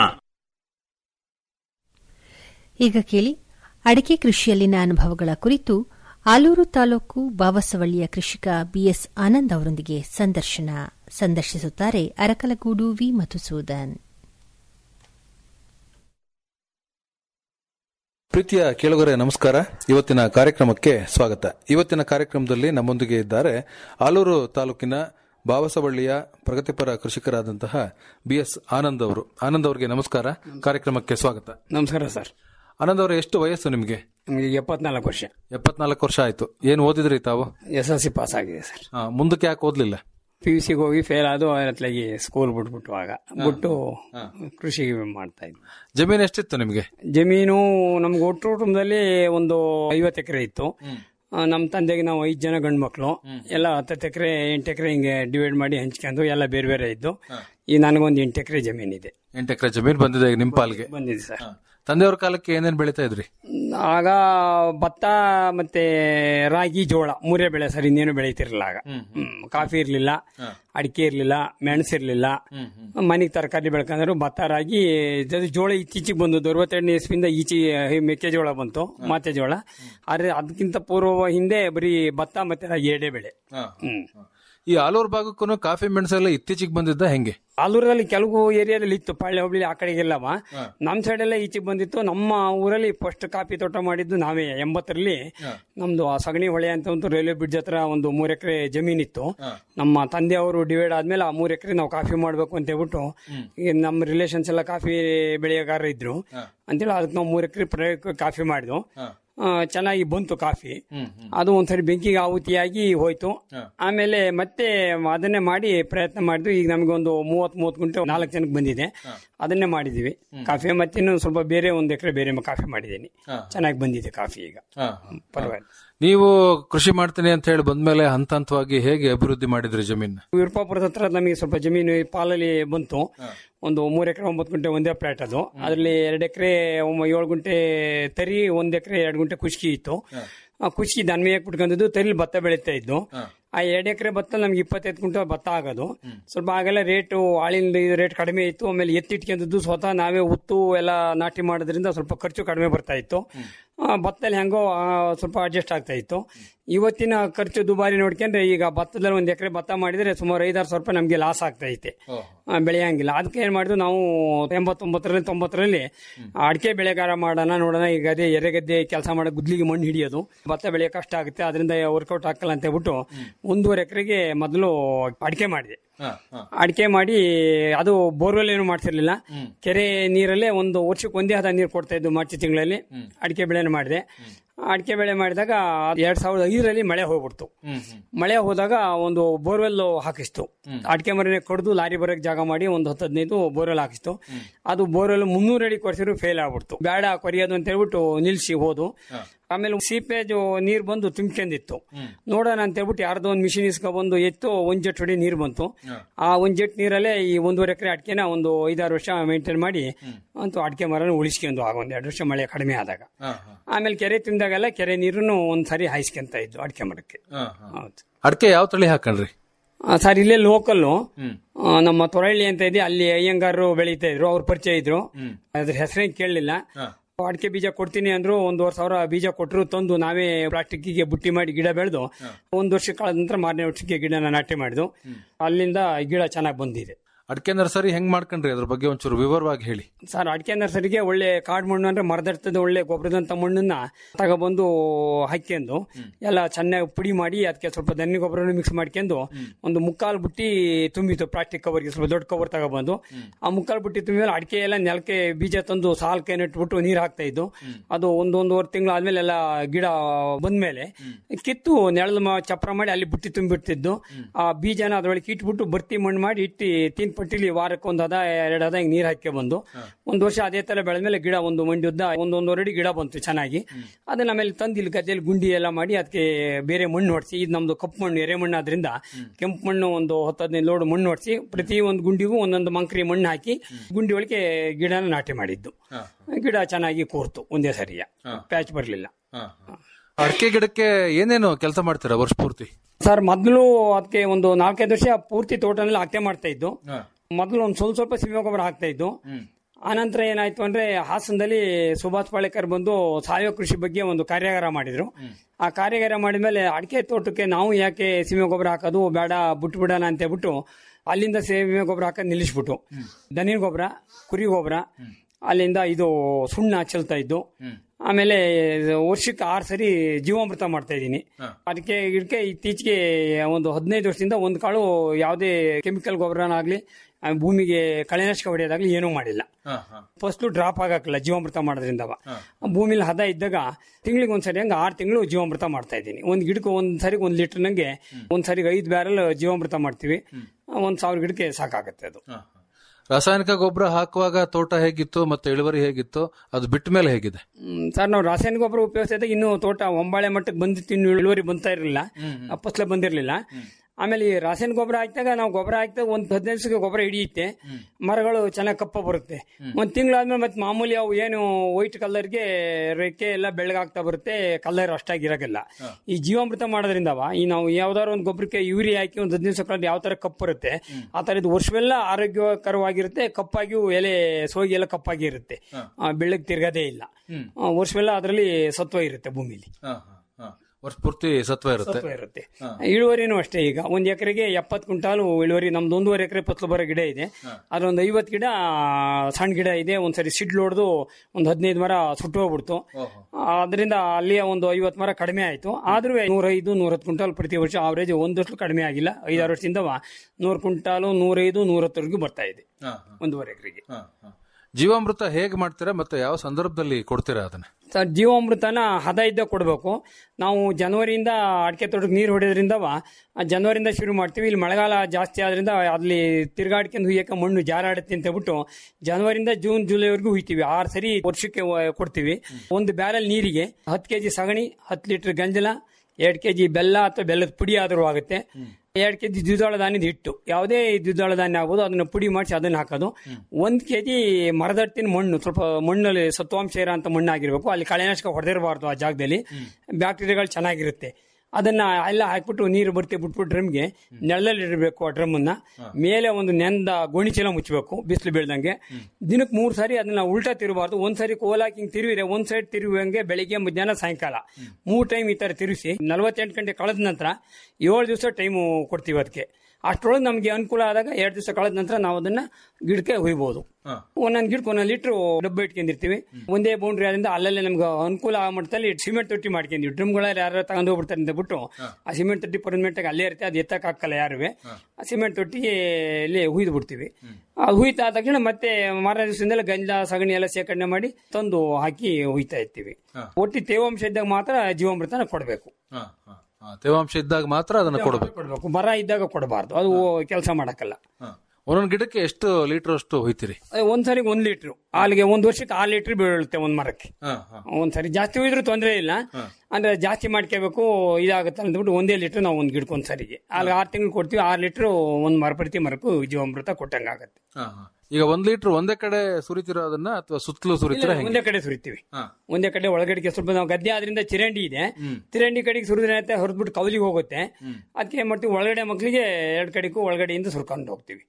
ಈಗ ಕೇಳಿ ಅಡಿಕೆ ಕೃಷಿಯಲ್ಲಿನ ಅನುಭವಗಳ ಕುರಿತು ಆಲೂರು ತಾಲೂಕು ಬಾವಸವಳ್ಳಿಯ ಕೃಷಿಕ ಬಿಎಸ್ ಆನಂದ್ ಅವರೊಂದಿಗೆ ಸಂದರ್ಶನ ಸಂದರ್ಶಿಸುತ್ತಾರೆ ಅರಕಲಗೂಡು ವಿ ಮಧುಸೂದನ್ ಪ್ರೀತಿಯ ಕೇಳುಗರೆ ನಮಸ್ಕಾರ ಇವತ್ತಿನ ಕಾರ್ಯಕ್ರಮಕ್ಕೆ ಸ್ವಾಗತ ಇವತ್ತಿನ ಕಾರ್ಯಕ್ರಮದಲ್ಲಿ ನಮ್ಮೊಂದಿಗೆ ಇದ್ದಾರೆ ಆಲೂರು ತಾಲೂಕಿನ ಬಾವಸವಳ್ಳಿಯ ಪ್ರಗತಿಪರ ಕೃಷಿಕರಾದಂತಹ ಬಿ ಎಸ್ ಆನಂದ್ ಅವರು ಆನಂದ್ ಅವರಿಗೆ ನಮಸ್ಕಾರ ಕಾರ್ಯಕ್ರಮಕ್ಕೆ ಸ್ವಾಗತ ನಮಸ್ಕಾರ ಸರ್ ಆನಂದ್ ಅವರೇ ಎಷ್ಟು ವಯಸ್ಸು ನಿಮಗೆ ನಮಗೆ ಎಪ್ಪತ್ನಾಲ್ಕು ವರ್ಷ ಎಪ್ಪತ್ನಾಲ್ಕು ವರ್ಷ ಆಯ್ತು ಏನು ಓದಿದ್ರಿ ತಾವು ಎಸ್ ಎಲ್ ಸಿ ಪಾಸ್ ಆಗಿದೆ ಸರ್ ಆ, ಮುಂದಕ್ಕೆ ಯಾಕೆ ಓದ್ಲಿಲ್ಲ ಪಿ ಯು ಸಿಗೆ ಹೋಗಿ ಫೇಲ್ ಆದು ಅತ್ಲಾಗಿ ಸ್ಕೂಲ್ ಬಿಟ್ಬಿಟ್ಟು ಆಗ ಬಿಟ್ಟು ಕೃಷಿ ಮಾಡ್ತಾ ಇದ್ವಿ ಜಮೀನು ಎಷ್ಟಿತ್ತು ನಿಮಗೆ ಜಮೀನು ನಮ್ಗೆ ಒಟ್ಟು ಕುಟುಂಬದಲ್ಲಿ ಒಂದು ಐವತ್ತು ಎಕರೆ ಇತ್ತು ಆ, ನಮ್ಮ ತಂದೆಗೆ ನಾವು ಐದು ಜನ ಗಂಡು ಮಕ್ಕಳು ಎಲ್ಲ ಹತ್ತತ್ತು ಎಕರೆ ಎಂಟು ಎಕರೆ ಹಿಂಗೆ ಡಿವೈಡ್ ಮಾಡಿ ಹಂಚ್ಕೊಂಡು ಎಲ್ಲ ಬೇರೆ ಬೇರೆ ಇದ್ದು ಈ ನನಗೊಂದು ಎಂಟು ಎಕರೆ ಜಮೀನಿದೆ ಎಂಟು ಎಕರೆ ಜಮೀನು ಬಂದಿದೆ ಈಗ ನಿಮ್ಮ ಪಾಲ್ಗೆ ಬಂದಿದೆ ಸರ್ ತಂದೆಯವ್ರ ಕಾಲಕ್ಕೆ ಏನೇನ್ ಬೆಳೀತಾ ಇದ್ರಿ ಆಗ ಭತ್ತ ಮತ್ತೆ ರಾಗಿ ಜೋಳ ಮೂರೇ ಬೆಳೆ ಸರ್ ಇನ್ನೇನು ಬೆಳೀತಿರ್ಲಿಲ್ಲ ಆಗ ಹ್ಮ್. ಕಾಫಿ ಇರ್ಲಿಲ್ಲ ಅಡಿಕೆ ಇರ್ಲಿಲ್ಲ ಮೆಣಸು ಇರ್ಲಿಲ್ಲ ಮನೆಗೆ ತರಕಾರಿ ಬೆಳ್ಕೊಂಡ್ರು ಭತ್ತ ರಾಗಿ ಜೊತೆ ಜೋಳ ಇತ್ತೀಚೆಗೆ ಬಂದು ಅರವತ್ತೆರಡನೇ ಇಸ್ವಿಂದ ಈಚೆಗೆ ಮೆಕ್ಕೆಜೋಳ ಬಂತು ಮಾತೆ ಜೋಳ ಆದ್ರೆ ಅದಕ್ಕಿಂತ ಪೂರ್ವ ಹಿಂದೆ ಬರೀ ಭತ್ತ ಮತ್ತೆ ರಾಗಿ ಎರಡೇ ಬೆಳೆ ಹ್ಮ್ ಈ ಆಲೂರು ಭಾಗಕ್ಕೂ ಕಾಫಿ ಮೆಣಸೆಲ್ಲ ಇತ್ತೀಚೆಗೆ ಬಂದಿದ್ದ ಹೆಂಗೆ ಆಲೂರಲ್ಲಿ ಕೆಲವು ಏರಿಯಾದಲ್ಲಿ ಇತ್ತು ಪಾಳ್ಯ ಹೋಬಳಿ ಆ ಕಡೆಗೆಲ್ಲವ ನಮ್ಮ ಸೈಡ್ ಎಲ್ಲ ಈಚೆಗೆ ಬಂದಿತ್ತು ನಮ್ಮ ಊರಲ್ಲಿ ಫಸ್ಟ್ ಕಾಫಿ ತೋಟ ಮಾಡಿದ್ದು ನಾವೇ ಎಂಬತ್ತರಲ್ಲಿ ನಮ್ದು ಆ ಸಗಣಿ ಹೊಳೆ ಅಂತ ಒಂದು ರೈಲ್ವೆ ಬ್ರಿಡ್ಜ್ ಹತ್ರ ಒಂದು ಮೂರ್ ಎಕರೆ ಜಮೀನಿತ್ತು ನಮ್ಮ ತಂದೆ ಅವರು ಡಿವೈಡ್ ಆದ್ಮೇಲೆ ಆ ಮೂರ್ ಎಕರೆ ನಾವು ಕಾಫಿ ಮಾಡ್ಬೇಕು ಅಂತ ಹೇಳ್ಬಿಟ್ಟು ಈಗ ನಮ್ಮ ರಿಲೇಷನ್ಸ್ ಎಲ್ಲ ಕಾಫಿ ಬೆಳೆಗಾರ ಇದ್ರು ಅಂತೇಳಿ ಅದಕ್ಕೆ ನಾವು ಮೂರ್ ಎಕರೆ ಪ್ರಯೋಗ ಕಾಫಿ ಮಾಡಿದ್ವು ಆ, ಚೆನ್ನಾಗಿ ಬಂತು ಕಾಫಿ ಅದು ಒಂದ್ಸರಿ ಬೆಂಕಿಗೆ ಆಹುತಿಯಾಗಿ ಹೋಯ್ತು ಆಮೇಲೆ ಮತ್ತೆ ಅದನ್ನೇ ಮಾಡಿ ಪ್ರಯತ್ನ ಮಾಡಿದ್ವಿ ಈಗ ನಮಗೆ ಒಂದು ಮೂವತ್ ಮೂವತ್ ಗುಂಟೆ ನಾಲ್ಕು ಜನಕ್ಕೆ ಬಂದಿದೆ ಅದನ್ನೇ ಮಾಡಿದೀವಿ ಕಾಫಿ ಮತ್ತೆ ಇನ್ನು ಸ್ವಲ್ಪ ಬೇರೆ ಒಂದ್ ಎಕರೆ ಬೇರೆ ಕಾಫಿ ಮಾಡಿದ್ದೀನಿ ಚೆನ್ನಾಗಿ ಬಂದಿದೆ ಕಾಫಿ ಈಗ ಪರವಾಗಿಲ್ಲ ನೀವು ಕೃಷಿ ಮಾಡ್ತೀನಿ ಅಂತ ಹೇಳಿ ಬಂದ್ಮೇಲೆ ಹಂತ ಹಂತವಾಗಿ ಹೇಗೆ ಅಭಿವೃದ್ಧಿ ಮಾಡಿದ್ರಿ ಜಮೀನ್ ವಿರುಪಾಪುರದ ಹತ್ರ ನಮಗೆ ಸ್ವಲ್ಪ ಜಮೀನು ಈ ಪಾಲಲ್ಲಿ ಬಂತು ಒಂದು ಮೂರ್ ಎಕರೆ ಒಂಬತ್ತು ಗುಂಟೆ ಒಂದೇ ಪ್ಲಾಟ್ ಅದು ಅದರಲ್ಲಿ ಎರಡು ಎಕರೆ ಏಳು ಗುಂಟೆ ತರಿ ಒಂದ್ ಎಕರೆ ಎರಡು ಗುಂಟೆ ಕುಷ್ಕಿ ಇತ್ತು ಆ ಕುಷ್ಕಿ ದನ್ ಮೇಯಕ್ ಬಿಟ್ಕೊಂಡಿದ್ದು ತರಿಲಿ ಭತ್ತ ಬೆಳೀತಾ ಇದ್ದು ಆ ಎರಡು ಎಕರೆ ಭತ್ತ ನಮ್ಗೆ ಇಪ್ಪತ್ತೈದು ಗುಂಟೆ ಭತ್ತ ಆಗೋದು ಸ್ವಲ್ಪ ಆಗೆಲ್ಲ ರೇಟು ಆಳಿನ ರೇಟ್ ಕಡಿಮೆ ಇತ್ತು ಆಮೇಲೆ ಎತ್ತಿಟ್ಕೊಂಡಿದ್ದು ಸ್ವತಃ ನಾವೇ ಉತ್ತು ಎಲ್ಲ ನಾಟಿ ಮಾಡೋದ್ರಿಂದ ಸ್ವಲ್ಪ ಖರ್ಚು ಕಡಿಮೆ ಬರ್ತಾ ಇತ್ತು ಆ, ಭತ್ತದಲ್ಲಿ ಹೆಂಗೋ ಆ, ಸ್ವಲ್ಪ ಅಡ್ಜಸ್ಟ್ ಆಗ್ತಾ ಇತ್ತು ಇವತ್ತಿನ ಖರ್ಚು ದುಬಾರಿ ನೋಡ್ಕೊಂಡ್ರೆ ಈಗ ಭತ್ತದಲ್ಲಿ ಒಂದ್ ಎಕರೆ ಭತ್ತ ಮಾಡಿದ್ರೆ ಸುಮಾರು ಐದಾರು ಸಾವಿರ ರೂಪಾಯಿ ನಮಗೆ ಲಾಸ್ ಆಗ್ತಾ ಐತೆ ಆ, ಬೆಳೆಯಂಗಿಲ್ಲ ಅದಕ್ಕೆ ಏನ್ ಮಾಡಿದ್ವು ನಾವು ಎಂಬತ್ತೊಂಬತ್ತರಲ್ಲಿ ತೊಂಬತ್ತರಲ್ಲಿ ಅಡಿಕೆ ಬೆಳೆಗಾರ ಮಾಡೋಣ ನೋಡೋಣ ಈಗ ಅದೇ ಎರೆಗದ್ದೆ ಕೆಲಸ ಮಾಡೋ ಗುದ್ಲಿಗೆ ಮಣ್ಣು ಹಿಡಿಯೋದು ಭತ್ತ ಬೆಳೆಯ ಕಷ್ಟ ಆಗುತ್ತೆ ಅದರಿಂದ ವರ್ಕೌಟ್ ಹಾಕಲ್ಲ ಅಂತ ಹೇಳ್ಬಿಟ್ಟು ಒಂದೂವರೆ ಎಕರೆಗೆ ಮೊದಲು ಅಡಿಕೆ ಮಾಡಿದೆ ಅಡಿಕೆ ಮಾಡಿ ಅದು ಬೋರ್ವೆಲ್ ಏನು ಮಾಡ್ತಿರ್ಲಿಲ್ಲ ಕೆರೆ ನೀರಲ್ಲೇ ಒಂದು ವರ್ಷಕ್ಕೆ ಒಂದೇ ಹದ ನೀರು ಕೊಡ್ತಾ ಇದ್ದು ಮಾರ್ಚ್ ತಿಂಗಳಲ್ಲಿ ಅಡಿಕೆ ಬೆಳೆನ ಮಾಡಿದೆ ಅಡಿಕೆ ಬೆಳೆ ಮಾಡಿದಾಗ ಎರಡ್ ಸಾವಿರದ ಐದರಲ್ಲಿ ಮಳೆ ಹೋಗ್ಬಿಡ್ತು ಮಳೆ ಹೋದಾಗ ಒಂದು ಬೋರ್ವೆಲ್ ಹಾಕಿಸ್ತು ಅಡಿಕೆ ಮರನೆ ಕಡ್ದು ಲಾರಿ ಬರೋಕ್ ಜಾಗ ಮಾಡಿ ಒಂದು ಹತ್ತು ಹದಿನೈದು ಬೋರ್ವೆಲ್ ಹಾಕಿಸ್ತು ಅದು ಬೋರ್ವೆಲ್ ಮುನ್ನೂರು ಅಡಿ ಕೊರ್ಸಿದ್ರು ಫೇಲ್ ಆಗ್ಬಿಡ್ತು ಬೇಡ ಕೊರಿಯೋದು ಅಂತ ಹೇಳ್ಬಿಟ್ಟು ನಿಲ್ಸಿ ಹೋದು ಆಮೇಲೆ ಸೀಪೇಜ್ ನೀರ್ ಬಂದು ತುಂಬ್ಕೊಂಡಿತ್ತು ನೋಡೋಣ ಅಂತ ಹೇಳ್ಬಿಟ್ಟು ಯಾರ್ದೋ ಒಂದು ಮಿಷಿನ್ ಇಸ್ಕೊ ಬಂದು ಎತ್ತು ಒಂದ್ ಜೆಟ್ ಹೊಡಿ ನೀರ್ ಬಂತು ಆ ಒಂದ್ ಜೆಟ್ ನೀರಲ್ಲೇ ಈ ಒಂದೂವರೆ ಎಕರೆ ಅಡಿಕೆನ ಒಂದು ಐದಾರು ವರ್ಷ ಮೇಂಟೈನ್ ಮಾಡಿ ಅಂತೂ ಅಡಿಕೆ ಮರನ ಉಳಿಸ್ಕೊಂಡು ಆಗ ಒಂದ್ ಎರಡು ವರ್ಷ ಮಳೆ ಕಡಿಮೆ ಆದಾಗ ಆಮೇಲೆ ಕೆರೆ ತುಂಬಿದಾಗೆಲ್ಲ ಕೆರೆ ನೀರನ್ನು ಒಂದ್ ಸರಿ ಹಾಯಿಸ್ಕೊಂತ ಇದ್ದು ಅಡಿಕೆ ಮರಕ್ಕೆ ಹೌದು ಅಡಿಕೆ ಯಾವ ತಳಿ ಹಾಕಣ್ರಿ ಆ, ಸರ್ ಇಲ್ಲೇ ಲೋಕಲ್ ನಮ್ಮ ತೊರಳ್ಳಿ ಅಂತ ಇದೆ ಅಲ್ಲಿ ಅಯ್ಯಂಗಾರರು ಬೆಳೀತಾ ಇದ್ರು ಅವ್ರ ಪರಿಚಯ ಇದ್ರು ಅದ್ರ ಹೆಸರೇನ್ ಕೇಳಲಿಲ್ಲ ಅಡಿಕೆ ಬೀಜ ಕೊಡ್ತೀನಿ ಅಂದ್ರು ಒಂದೂವರೆ ಸಾವಿರ ಬೀಜ ಕೊಟ್ಟರು ತಂದು ನಾವೇ ಪ್ಲಾಸ್ಟಿಕ್ಗೆ ಬುಟ್ಟಿ ಮಾಡಿ ಗಿಡ ಬೆಳೆದು ಒಂದ್ ವರ್ಷ ಕಳೆದ ನಂತರ ಮಾರನೇ ವರ್ಷಕ್ಕೆ ಗಿಡನ ನಾಟಿ ಮಾಡಿದ್ವು ಅಲ್ಲಿಂದ ಗಿಡ ಚೆನ್ನಾಗಿ ಬಂದಿದೆ ಅಡಿಕೆ ನರ್ಸರಿ ಹೆಂಗ್ ಮಾಡ್ಕೊಂಡ್ರಿ ಅದ್ರ ಬಗ್ಗೆ ಒಂಚೂರು ವಿವರವಾಗಿ ಹೇಳಿ ಸರ್ ಅಡಿಕೆ ನರ್ಸರಿಗೆ ಒಳ್ಳೆ ಕಾಡು ಮಣ್ಣು ಅಂದ್ರೆ ಮರದರ್ತದ ಒಳ್ಳೆ ಗೊಬ್ಬರದಂತ ಮಣ್ಣನ್ನ ತಗೊಬಂದು ಹಾಕ್ಯಂದು ಎಲ್ಲ ಚೆನ್ನಾಗಿ ಪುಡಿ ಮಾಡಿ ಅದಕ್ಕೆ ಸ್ವಲ್ಪ ದನಿ ಗೊಬ್ಬರನು ಮಿಕ್ಸ್ ಮಾಡ್ಕೊಂಡು ಒಂದು ಮುಕ್ಕಾಲ್ ಬುಟ್ಟಿ ತುಂಬಿತ್ತು ಪ್ಲಾಸ್ಟಿಕ್ ಕವರ್ಗೆ ಸ್ವಲ್ಪ ದೊಡ್ಡ ಕವರ್ ತಗೊಬಂದು ಆ ಮುಕ್ಕಾಲ್ ಬುಟ್ಟಿ ತುಂಬಿ ಮೇಲೆ ಅಡಿಕೆ ಎಲ್ಲ ನೆಲಕ್ಕೆ ಬೀಜ ತಂದು ಸಾಲ್ಕೆ ನೆಟ್ಬಿಟ್ಟು ನೀರು ಹಾಕ್ತಾ ಇದ್ದು ಅದು ಒಂದೊಂದುವರೆ ತಿಂಗಳು ಆದ್ಮೇಲೆ ಎಲ್ಲ ಗಿಡ ಬಂದ್ಮೇಲೆ ಕಿತ್ತು ನೆಲದ ಮ- ಚಪ್ರ ಮಾಡಿ ಅಲ್ಲಿ ಬುಟ್ಟಿ ತುಂಬಿಡ್ತಿದ್ದು ಆ ಬೀಜನ ಅದ್ರೊಳಗೆ ಇಟ್ಬಿಟ್ಟು ಬರ್ತಿ ಮಣ್ಣು ಮಾಡಿ ಇಟ್ಟು ತೀನ್ ಪಟ್ಟಿಲಿ ವಾರಕ್ಕೆ ಒಂದ್ ಹದ ಎರಡು ಹದ ಹಿಂಗ್ ನೀರ್ ಹಾಕಿ ಬಂದು ಒಂದ್ ವರ್ಷ ಅದೇ ತರ ಬೆಳೆದ್ಮೇಲೆ ಗಿಡ ಒಂದು ಮಂಡಿ ಉದ್ದ ಒಂದೊಂದೂವರೆ ಅಡಿ ಗಿಡ ಬಂತು ಚೆನ್ನಾಗಿ ಅದನ್ನ ಆಮೇಲೆ ತಂದು ಇಲ್ಲಿ ಗದ್ದೆಯಲ್ಲಿ ಗುಂಡಿ ಎಲ್ಲ ಮಾಡಿ ಅದಕ್ಕೆ ಬೇರೆ ಮಣ್ಣು ಹೊಡ್ಸಿ ಇದು ನಮ್ದು ಕಪ್ಪು ಮಣ್ಣು ಎರೆ ಮಣ್ಣು ಆದ್ರಿಂದ ಕೆಂಪು ಮಣ್ಣು ಒಂದು ಹತ್ತು ಹದಿನೈದು ಲೋಡ್ ಮಣ್ಣು ಹೊಡ್ಸಿ ಪ್ರತಿ ಒಂದು ಗುಂಡಿಗೂ ಒಂದೊಂದು ಮಂಕ್ರಿ ಮಣ್ಣು ಹಾಕಿ ಗುಂಡಿ ಒಳಗೆ ಗಿಡನ ನಾಟಿ ಮಾಡಿದ್ದು ಗಿಡ ಚೆನ್ನಾಗಿ ಕೂರ್ತು ಒಂದೇ ಸರಿಯ ಪ್ಯಾಚ್ ಬರ್ಲಿಲ್ಲ ಅಡಿಕೆ ಗಿಡಕ್ಕೆ ಏನೇನು ಕೆಲಸ ಮಾಡ್ತೀರಾ ವರ್ಷ ಪೂರ್ತಿ ಸರ್ ಮೊದಲು ಅದಕ್ಕೆ ಒಂದು ನಾಲ್ಕೈದು ವರ್ಷ ಪೂರ್ತಿ ತೋಟನಲ್ಲಿ ಹಾಕ್ತೆ ಮಾಡ್ತಾ ಇದ್ದು ಮೊದಲು ಒಂದು ಸ್ವಲ್ಪ ಸ್ವಲ್ಪ ಸಿಮೆ ಗೊಬ್ಬರ ಹಾಕ್ತಾ ಇದ್ದು ಆನಂತರ ಏನಾಯ್ತು ಅಂದ್ರೆ ಹಾಸನದಲ್ಲಿ ಸುಭಾಷ್ ಪಾಳೇಕರ್ ಬಂದು ಸಾವಯವ ಕೃಷಿ ಬಗ್ಗೆ ಒಂದು ಕಾರ್ಯಾಗಾರ ಮಾಡಿದ್ರು ಆ ಕಾರ್ಯಾಗಾರ ಮಾಡಿದ್ಮೇಲೆ ಅಡಿಕೆ ತೋಟಕ್ಕೆ ನಾವು ಯಾಕೆ ಸೀಮೆ ಗೊಬ್ಬರ ಹಾಕೋದು ಬೇಡ ಬಿಟ್ಟು ಬಿಡೋಣ ಅಂತ ಹೇಳ್ಬಿಟ್ಟು ಅಲ್ಲಿಂದ ಸೀಮೆ ಗೊಬ್ಬರ ಹಾಕೋದು ನಿಲ್ಲಿಸ್ಬಿಟ್ಟು ದನಿನ ಗೊಬ್ಬರ ಕುರಿ ಗೊಬ್ಬರ ಅಲ್ಲಿಂದ ಇದು ಸುಣ್ಣ ಚೆಲ್ತಾ ಇದ್ದು ಆಮೇಲೆ ವರ್ಷಕ್ಕೆ ಆರು ಸರಿ ಜೀವಾಮೃತ ಮಾಡ್ತಾ ಇದ್ದೀನಿ ಅದಕ್ಕೆ ಗಿಡಕ್ಕೆ ಇತ್ತೀಚೆಗೆ ಒಂದು ಹದಿನೈದು ವರ್ಷದಿಂದ ಒಂದು ಕಾಳು ಯಾವುದೇ ಕೆಮಿಕಲ್ ಗೊಬ್ಬರನಾಗ್ಲಿ ಆ, ಭೂಮಿಗೆ ಕಳೆನಾಶಕ ಹೊಡೆಯೋದಾಗ್ಲಿ ಏನೂ ಮಾಡಿಲ್ಲ ಫಸ್ಟು ಡ್ರಾಪ್ ಆಗಕ್ಕಿಲ್ಲ ಜೀವಾಮೃತ ಮಾಡೋದ್ರಿಂದ ಭೂಮಿಲಿ ಹದ ಇದ್ದಾಗ ತಿಂಗಳಿಗೆ ಒಂದ್ಸರಿ ಹಂಗೆ ಆರು ತಿಂಗಳು ಜೀವಾಮೃತ ಮಾಡ್ತಾ ಇದ್ದೀನಿ ಒಂದು ಗಿಡಕ್ಕೆ ಒಂದ್ ಸರಿ ಒಂದು ಲೀಟರ್ ನಂಗೆ ಒಂದ್ ಸರಿಗೆ ಐದು ಬ್ಯಾರಲ್ ಜೀವಾಮೃತ ಮಾಡ್ತೀವಿ ಒಂದ್ ಸಾವಿರ ಗಿಡಕ್ಕೆ ಸಾಕಾಗುತ್ತೆ ಅದು ರಾಸಾಯನಿಕ ಗೊಬ್ಬರ ಹಾಕುವಾಗ ತೋಟ ಹೇಗಿತ್ತು ಮತ್ತೆ ಇಳುವರಿ ಹೇಗಿತ್ತು ಅದು ಬಿಟ್ಟ ಮೇಲೆ ಹೇಗಿದೆ ಹ್ಮ್, ಸರ್ ನಾವು ರಾಸಾಯನಿಕ ಗೊಬ್ಬರ ಉಪಯೋಗಿಸಿದಾಗ ಇನ್ನೂ ತೋಟ ಒಂಬಾಳೆ ಮಟ್ಟಕ್ಕೆ ಬಂದಿತ್ತು ಇನ್ನು ಇಳುವರಿ ಬಂತಾ ಇರಲಿಲ್ಲ ಫಸಲ ಬಂದಿರಲಿಲ್ಲ ಆಮೇಲೆ ಈ ರಾಸಾಯನಿಕ ಗೊಬ್ಬರ ಹಾಕಿದಾಗ ನಾವು ಗೊಬ್ಬರ ಹಾಕಿದಾಗ ಒಂದು ಹದಿನೈದು ದಿವಸಕ್ಕೆ ಗೊಬ್ಬರ ಹಿಡಿಯುತ್ತೆ ಮರಗಳು ಚೆನ್ನಾಗಿ ಕಪ್ಪ ಬರುತ್ತೆ ಒಂದು ತಿಂಗಳಾದ್ಮೇಲೆ ಮತ್ತೆ ಮಾಮೂಲಿ ಅವು ಏನು ವೈಟ್ ಕಲರ್ಗೆ ರೆಕ್ಕೆ ಎಲ್ಲ ಬೆಳಗಾಗ್ತಾ ಬರುತ್ತೆ ಕಲರ್ ಅಷ್ಟಾಗಿ ಇರೋದಿಲ್ಲ ಈ ಜೀವಾಮೃತ ಮಾಡೋದ್ರಿಂದವ ಈ ನಾವು ಯಾವ್ದಾದ್ರು ಒಂದು ಗೊಬ್ಬರಕ್ಕೆ ಯೂರಿ ಹಾಕಿ ಒಂದು ಹದಿನೈದು ದಿವಸ ಯಾವ ತರ ಕಪ್ಪು ಬರುತ್ತೆ ಆ ತರ ಇದು ವರ್ಷವೆಲ್ಲ ಆರೋಗ್ಯಕರವಾಗಿರುತ್ತೆ ಕಪ್ಪಾಗಿಯೂ ಎಲೆ ಸೋಗಿ ಎಲ್ಲ ಕಪ್ಪಾಗಿ ಇರುತ್ತೆ ಆ, ಬೆಳ್ಳಗ್ ತಿರ್ಗದೇ ಇಲ್ಲ ಆ, ವರ್ಷವೆಲ್ಲ ಅದರಲ್ಲಿ ಸತ್ವ ಇರುತ್ತೆ ಭೂಮಿಲಿ ವರ್ಷ ಪೂರ್ತಿ ಸತ್ವ ಇರುತ್ತೆ ಸತ್ವ ಇರುತ್ತೆ ಇಳುವರಿನೂ ಅಷ್ಟೇ ಈಗ ಒಂದ್ ಎಕರೆಗೆ ಎಪ್ಪತ್ತು ಕ್ವಿಂಟಾಲು ಇಳುವರಿ ನಮ್ದು ಒಂದೂವರೆ ಎಕರೆ ಫಸಲು ಬರೋ ಗಿಡ ಇದೆ ಅದ್ರೊಂದು ಐವತ್ತು ಗಿಡ ಸಣ್ಣ ಗಿಡ ಇದೆ ಒಂದ್ಸರಿ ಸಿಡ್ಲು ಹೊಡೆದು ಒಂದು ಹದಿನೈದು ಮರ ಸುಟ್ಟು ಹೋಗ್ಬಿಡ್ತು ಅದರಿಂದ ಅಲ್ಲಿಯ ಒಂದು ಐವತ್ತು ಮರ ಕಡಿಮೆ ಆಯ್ತು ಆದ್ರೂ ನೂರೈದು ನೂರತ್ತು ಕ್ವಿಂಟಾಲ್ ಪ್ರತಿ ವರ್ಷ ಆವರೇಜ್ ಒಂದಷ್ಟು ಕಡಿಮೆ ಆಗಿಲ್ಲ ಐದಾರು ವರ್ಷದಿಂದ ನೂರು ಕ್ವಿಂಟಾಲು ನೂರೈದು ನೂರತ್ತವರೆಗೂ ಬರ್ತಾ ಇದೆ ಒಂದೂವರೆ ಎಕರೆಗೆ ಜೀವಾಮೃತ ಹೇಗೆ ಮಾಡ್ತೀರಾ ಮತ್ತೆ ಯಾವ ಸಂದರ್ಭದಲ್ಲಿ ಕೊಡ್ತೀರಾ ಅದನ್ನ ಸರ್ ಜೀವಾಮೃತನ ಹದ ಇದ್ದ ಕೊಡಬೇಕು ನಾವು ಜನವರಿಯಿಂದ ಅಡಿಕೆ ತೋಟಕ್ಕೆ ನೀರು ಹೊಡೆಯೋದ್ರಿಂದ ಜನವರಿಯಿಂದ ಶುರು ಮಾಡ್ತೀವಿ ಇಲ್ಲಿ ಮಳೆಗಾಲ ಜಾಸ್ತಿ ಆದ್ರಿಂದ ಅಲ್ಲಿ ತಿರ್ಗಾಡ್ಕೊಂಡು ಹುಯ್ಯಕ್ಕೆ ಮಣ್ಣು ಜಾರಾಡುತ್ತೆ ಅಂತ ಹೇಳ್ಬಿಟ್ಟು ಜನವರಿಯಿಂದ ಜೂನ್ ಜುಲೈವರೆಗೂ ಹುಯ್ತೀವಿ ಆರು ಸರಿ ವರ್ಷಕ್ಕೆ ವ- ಕೊಡ್ತೀವಿ ಒಂದು ಬ್ಯಾರಲ್ ನೀರಿಗೆ ಹತ್ತು ಕೆಜಿ ಸಗಣಿ ಹತ್ತು ಲೀಟರ್ ಗಂಜಲ ಎರಡು ಕೆಜಿ ಬೆಲ್ಲ ಅಥವಾ ಬೆಲ್ಲದ ಪುಡಿ ಆದರೂ ಆಗುತ್ತೆ ಎರಡು ಕೆಜಿ ದ್ವಿದಳ ಧಾನ್ಯದ ಹಿಟ್ಟು ಯಾವುದೇ ದ್ವಿದಳ ಧಾನ್ಯ ಆಗ್ಬೋದು ಅದನ್ನ ಪುಡಿ ಮಾಡಿಸಿ ಅದನ್ನ ಹಾಕೋದು ಒಂದ್ ಕೆಜಿ ಮರದಟ್ಟಿನ ಮಣ್ಣು ಸ್ವಲ್ಪ ಮಣ್ಣಲ್ಲಿ ಸತ್ವಾಂಶ ಇರೋ ಅಂತ ಮಣ್ಣು ಆಗಿರ್ಬೇಕು ಅಲ್ಲಿ ಕಳೆನಾಶಕ ಹೊಡೆದಿರಬಾರ್ದು ಆ ಜಾಗದಲ್ಲಿ ಬ್ಯಾಕ್ಟೀರಿಯಾಗಳು ಚೆನ್ನಾಗಿರುತ್ತೆ ಅದನ್ನ ಎಲ್ಲ ಹಾಕ್ಬಿಟ್ಟು ನೀರು ಬರ್ತಿ ಬಿಟ್ಬಿಟ್ಟು ಡ್ರಮ್ಗೆ ನೆಲದಲ್ಲಿ ಇಡಬೇಕು ಆ ಡ್ರಮ್ಮನ್ನ ಮೇಲೆ ಒಂದು ನೆಂದ ಗೋಣಿಚೀಲ ಮುಚ್ಚಬೇಕು ಬಿಸಿಲು ಬೀಳ್ದಂಗೆ ದಿನಕ್ಕೆ ಮೂರು ಸಾರಿ ಅದನ್ನ ಉಲ್ಟಾ ತಿರುಬಾರ್ದು ಒಂದ್ ಸಾರಿ ಕೋಲ್ ಹಾಕಿ ಹಿಂಗ್ ತಿರುವಿರೆ ಒಂದ್ ಸೈಡ್ ತಿರುವಂಗೆ ಬೆಳಿಗ್ಗೆ ಮಧ್ಯಾಹ್ನ ಸಾಯಂಕಾಲ ಮೂರ್ ಟೈಮ್ ಈ ತರ ತಿರುಗಿಸಿ ನಲವತ್ತೆಂಟು ಗಂಟೆ ಕಳೆದ ನಂತರ ಏಳು ದಿವಸ ಟೈಮು ಕೊಡ್ತೀವಿ ಅದಕ್ಕೆ ಅಷ್ಟರೊಳಗೆ ನಮಗೆ ಅನುಕೂಲ ಆದಾಗ ಎರಡು ದಿವಸ ಕಳೆದ ನಂತರ ನಾವು ಅದನ್ನ ಗಿಡಕ್ಕೆ ಹುಯ್ಬೋದು ಒಂದೊಂದು ಗಿಡಕ್ಕೆ ಒಂದೊಂದು ಲೀಟ್ರು ಡಬ್ಬ ಇಟ್ಕೊಂಡಿರ್ತೀವಿ ಒಂದೇ ಬೌಂಡ್ರಿ ಆದ್ರಿಂದ ಅಲ್ಲಲ್ಲೇ ನಮ್ಗೆ ಅನುಕೂಲ ಆಗೋ ಮಟ್ಟದಲ್ಲಿ ಸಿಮೆಂಟ್ ತೊಟ್ಟಿ ಮಾಡ್ಕೊಂಡಿವಿ ಡ್ರಮ್ಗಳಲ್ಲಿ ಯಾರು ತಗೊಂಡು ಹೋಗ್ಬಿಡ್ತಾರೆ ಅಂತ ಬಿಟ್ಟು ಆ ಸಿಮೆಂಟ್ ತೊಟ್ಟಿ ಪರ್ಮನೆಂಟ್ ಅಲ್ಲೇ ಇರುತ್ತೆ ಅದು ಎತ್ತಕ್ಕೆ ಹಾಕಲ್ಲ ಯಾರುವೆ ಆ ಸಿಮೆಂಟ್ ತೊಟ್ಟಿಗೆ ಇಲ್ಲಿ ಹುಯ್ದು ಬಿಡ್ತೀವಿ ಅದು ಹುಯ್ತಾ ಆದ ತಕ್ಷಣ ಮತ್ತೆ ಮಾರನೇ ದಿವಸದಿಂದಲೇ ಗಂಜಲ ಸಗಣಿ ಎಲ್ಲ ಶೇಖರಣೆ ಮಾಡಿ ತಂದು ಹಾಕಿ ಹುಯ್ತಾ ಇರ್ತೀವಿ ಒಟ್ಟಿ ತೇವಾಂಶ ಇದ್ದಾಗ ಮಾತ್ರ ಜೀವಾಮೃತನ ಕೊಡಬೇಕು ಆ, ತೇವಾಂಶ ಇದ್ದಾಗ ಮಾತ್ರ ಅದನ್ನ ಕೊಡಬೇಕು ಕೊಡಬೇಕು ಮರ ಇದ್ದಾಗ ಕೊಡಬಾರ್ದು ಅದು ಕೆಲಸ ಮಾಡಕ್ಕಲ್ಲ ಒಂದೊಂದು ಗಿಡಕ್ಕೆ ಎಷ್ಟು ಲೀಟರ್ ಅಷ್ಟು ಹೋಯ್ತಿರಿ ಅದೇ ಒಂದ್ ಸರಿಗೆ ಒಂದ್ ಲೀಟ್ರು ಹಾಲಿಗೆ ಒಂದ್ ವರ್ಷಕ್ಕೆ ಆರು ಲೀಟರ್ ಬೀಳುತ್ತೆ ಒಂದ್ ಮರಕ್ಕೆ ಒಂದ್ ಸರಿ ಜಾಸ್ತಿ ಹೋಯ್ದ್ರು ತೊಂದರೆ ಇಲ್ಲ ಅಂದ್ರೆ ಜಾಸ್ತಿ ಮಾಡ್ಕೋಬೇಕು ಇದಾಗುತ್ತೆ ಅಂದ್ಬಿಟ್ಟು ಒಂದೇ ಲೀಟರ್ ನಾವು ಒಂದ್ ಗಿಡಕ್ಕೆ ಒಂದ್ ಸರಿಗೆ ಅಲ್ಲಿ ಆರು ತಿಂಗಳು ಕೊಡ್ತೀವಿ ಆರು ಲೀಟರ್ ಒಂದ್ ಮರ ಪ್ರತಿ ಮರಕ್ಕೂ ಜೀವಾಮೃತ ಕೊಟ್ಟಂಗಾಗತ್ತೆ ಈಗ ಒಂದ್ ಲೀಟರ್ ಒಂದೇ ಕಡೆ ಸುರಿತಿರೋ ಅದನ್ನ ಅಥವಾ ಸುತ್ತಲೂ ಸುರಿತೀರಾ ಇಲ್ಲ, ಹೆಂಗೆ ಒಂದೇ ಕಡೆ ಸುರಿತೀವಿ ಒಂದೇ ಕಡೆ ಒಳಗಡೆಗೆ ಸ್ವಲ್ಪ ನಾವು ಗದ್ದೆ ಆದ್ರಿಂದ ಚಿರಂಡಿ ಇದೆ ಚಿರಂಡಿ ಕಡೆಗೆ ಸುರಿದ್ರೆ ಏನಾಗುತ್ತೆ ಹೊರದ್ಬಿಟ್ಟು ಕವಲಿಗೆ ಹೋಗುತ್ತೆ ಅದಕ್ಕೆ ಏನ್ ಮಾಡ್ತೀವಿ ಒಳಗಡೆ ಮಕ್ಳಿಗೆ ಎರಡ್ ಕಡೆಗೂ ಒಳಗಡೆಯಿಂದ ಸುರ್ಕೊಂಡು ಹೋಗ್ತೀವಿ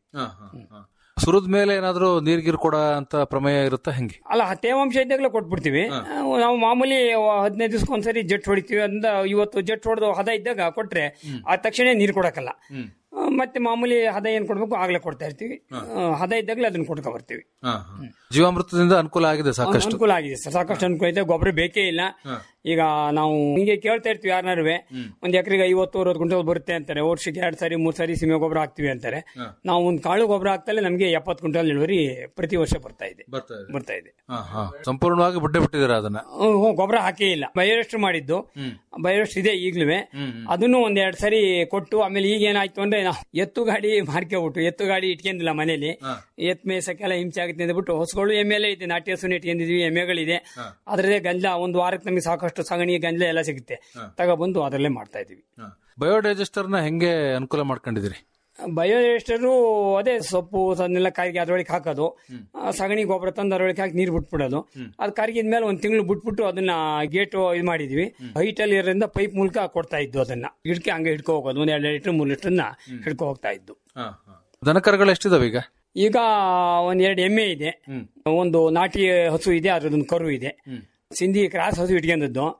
ಸುರಿದ ಮೇಲೆ ಏನಾದ್ರೂ ನೀರ್ಗಿರ್ ಕೊಡ ಅಂತ ಪ್ರಮೇಯ ಇರುತ್ತಾ ಹೆಂಗೆ ಅಲ್ಲ ಆ ತೇವಾಂಶ ಇದ್ದಾಗಲೇ ಕೊಟ್ಬಿಡ್ತೀವಿ ನಾವು ಮಾಮೂಲಿ ಹದಿನೈದು ದಿವಸಕ್ಕೆ ಒಂದ್ಸರಿ ಜಟ್ ಹೊಡಿತೀವಿ ಅದರಿಂದ ಇವತ್ತು ಜಟ್ ಹೊಡೆದು ಹದ ಇದ್ದಾಗ ಕೊಟ್ರೆ ಆ ತಕ್ಷಣ ನೀರು ಕೊಡಕ್ಕಲ್ಲ ಆ, ಮತ್ತೆ ಮಾಮೂಲಿ ಹದ ಏನ್ ಕೊಡ್ಬೇಕು ಆಗ್ಲೇ ಕೊಡ್ತಾ ಇರ್ತೀವಿ ಆ, ಹದ ಇದ್ದಾಗಲೇ ಅದನ್ನ ಕೊಡ್ಕೊ ಬರ್ತೀವಿ ಜೀವಾಮೃತದಿಂದ ಅನುಕೂಲ ಆಗಿದೆ ಸಾಕಷ್ಟು ಅನುಕೂಲ ಆಗಿದೆ ಸರ್ ಸಾಕಷ್ಟು ಅನುಕೂಲ ಇದೆ ಗೊಬ್ಬರ ಬೇಕೇ ಇಲ್ಲ ಈಗ ನಾವು ಹಿಂಗೆ ಕೇಳ್ತಾ ಇರ್ತೀವಿ ಯಾರನ್ನಾರುವೆ ಒಂದ್ ಎಕರೆಗೆ ಐವತ್ತು ಅರವತ್ತು ಕ್ವಿಂಟಲ್ ಬರುತ್ತೆ ಅಂತಾರೆ ವರ್ಷಕ್ಕೆ ಎರಡ್ ಸಾರಿ ಮೂರ್ ಸಾರಿ ಸೀಮೆ ಗೊಬ್ಬರ ಹಾಕ್ತಿವಿ ಅಂತಾರೆ ನಾವು ಒಂದ್ ಕಾಳು ಗೊಬ್ಬರ ಹಾಕ್ತಲೇ ನಮಗೆ ಎಪ್ಪತ್ತು ಕ್ವಿಂಟಲ್ ಇಳುವರಿ ಪ್ರತಿ ವರ್ಷ ಬರ್ತಾ ಇದೆ ಬರ್ತಾ ಇದೆ ಹಾ, ಹಾ. ಸಂಪೂರ್ಣವಾಗಿ ಬಿಟ್ಟೆ ಬಿಟ್ಟಿದ್ದೀರಾ ಅದನ್ನ ಹ್ಮ್, ಗೊಬ್ಬರ ಹಾಕೇ ಇಲ್ಲ ಬಯೋರೆಸ್ಟ್ ಮಾಡಿದ್ದು ಬಯೋರೆಸ್ಟ್ ಇದೆ ಈಗ್ಲೂ ಅದನ್ನು ಒಂದ್ ಎರಡ್ ಸರಿ ಕೊಟ್ಟು ಆಮೇಲೆ ಈಗ ಏನಾಯ್ತು ಅಂದ್ರೆ ನಾವು ಎತ್ತು ಗಾಡಿ ಮಾರ್ಕೊಬಿಟ್ಟು ಎತ್ತು ಗಾಡಿ ಇಟ್ಕೊಂಡಿಲ್ಲ ಮನೇಲಿ ಎತ್ ಮೇಸಕ್ಕೆಲ್ಲ ಹಿಂಸೆ ಆಗುತ್ತೆ ಅಂದ್ಬಿಟ್ಟು ಹೊಸಗಳು ಎಮ್ಮೆ ಎಲ್ಲ ಇದೆ ನಾಟಿ ಹಸುನ ಇಟ್ಕೊಂಡಿದ್ವಿ ಎಮ್ಮೆಗಳಿದೆ ಅದ್ರದೇ ಗಂಜಲ ಒಂದು ವಾರಕ್ಕೆ ನಮಗೆ ಸಾಕಷ್ಟು ಸಗಣಿ ಗಂಜಲ ಎಲ್ಲ ಸಿಗುತ್ತೆ ತಗೊಬಂದು ಅದರಲ್ಲೇ ಮಾಡ್ತಾ ಇದೀವಿ ಬಯೋಡೈಜೆಸ್ಟರ್ ನ ಹೆಂಗೆ ಅನುಕೂಲ ಮಾಡ್ಕೊಂಡಿದ್ದೀರಿ ಬಯೋಡೈಜೆಸ್ಟರು ಅದೇ ಸೊಪ್ಪು ಅದನ್ನೆಲ್ಲ ಕಾಯಿಗೆ ಅದ್ರೊಳಗೆ ಹಾಕೋದು ಆ, ಸಗಣಿ ಗೊಬ್ಬರ ತಂದು ಅದ್ರೊಳಗೆ ಹಾಕಿ ನೀರು ಬಿಟ್ಬಿಡೋದು ಅದು ಕರಗಿದ ಮೇಲೆ ಒಂದ್ ತಿಂಗಳು ಬಿಟ್ಬಿಟ್ಟು ಅದನ್ನ ಗೇಟ್ ಇದು ಮಾಡಿದ್ವಿ ಹೈಟ್ ಅಲ್ಲಿ ಇರೋದ್ರಿಂದ ಪೈಪ್ ಮೂಲಕ ಕೊಡ್ತಾ ಇದ್ದು ಅದನ್ನ ಗಿಡಕ್ಕೆ ಹಂಗೆ ಹಿಡ್ಕೊ ಹೋಗೋದು ಒಂದ್ ಎರಡು ಲೀಟರ್ ಮೂರು ಲೀಟರ್ನ ಹಿಡ್ಕೊ ಹೋಗ್ತಾ ಇದ್ದು ದನಕರಗಳು ಎಷ್ಟಿದಾವೆ ಈಗ ಈಗ ಒಂದ್ ಎರಡು ಎಮ್ಮೆ ಇದೆ ಒಂದು ನಾಟಿ ಹಸು ಇದೆ ಅದ್ರದೊಂದು ಕರು ಇದೆ ಸಿಂಧಿ ಕ್ರಾಸ್ ಹಸು ಇಟ್ಕೊಂಡದ್ದು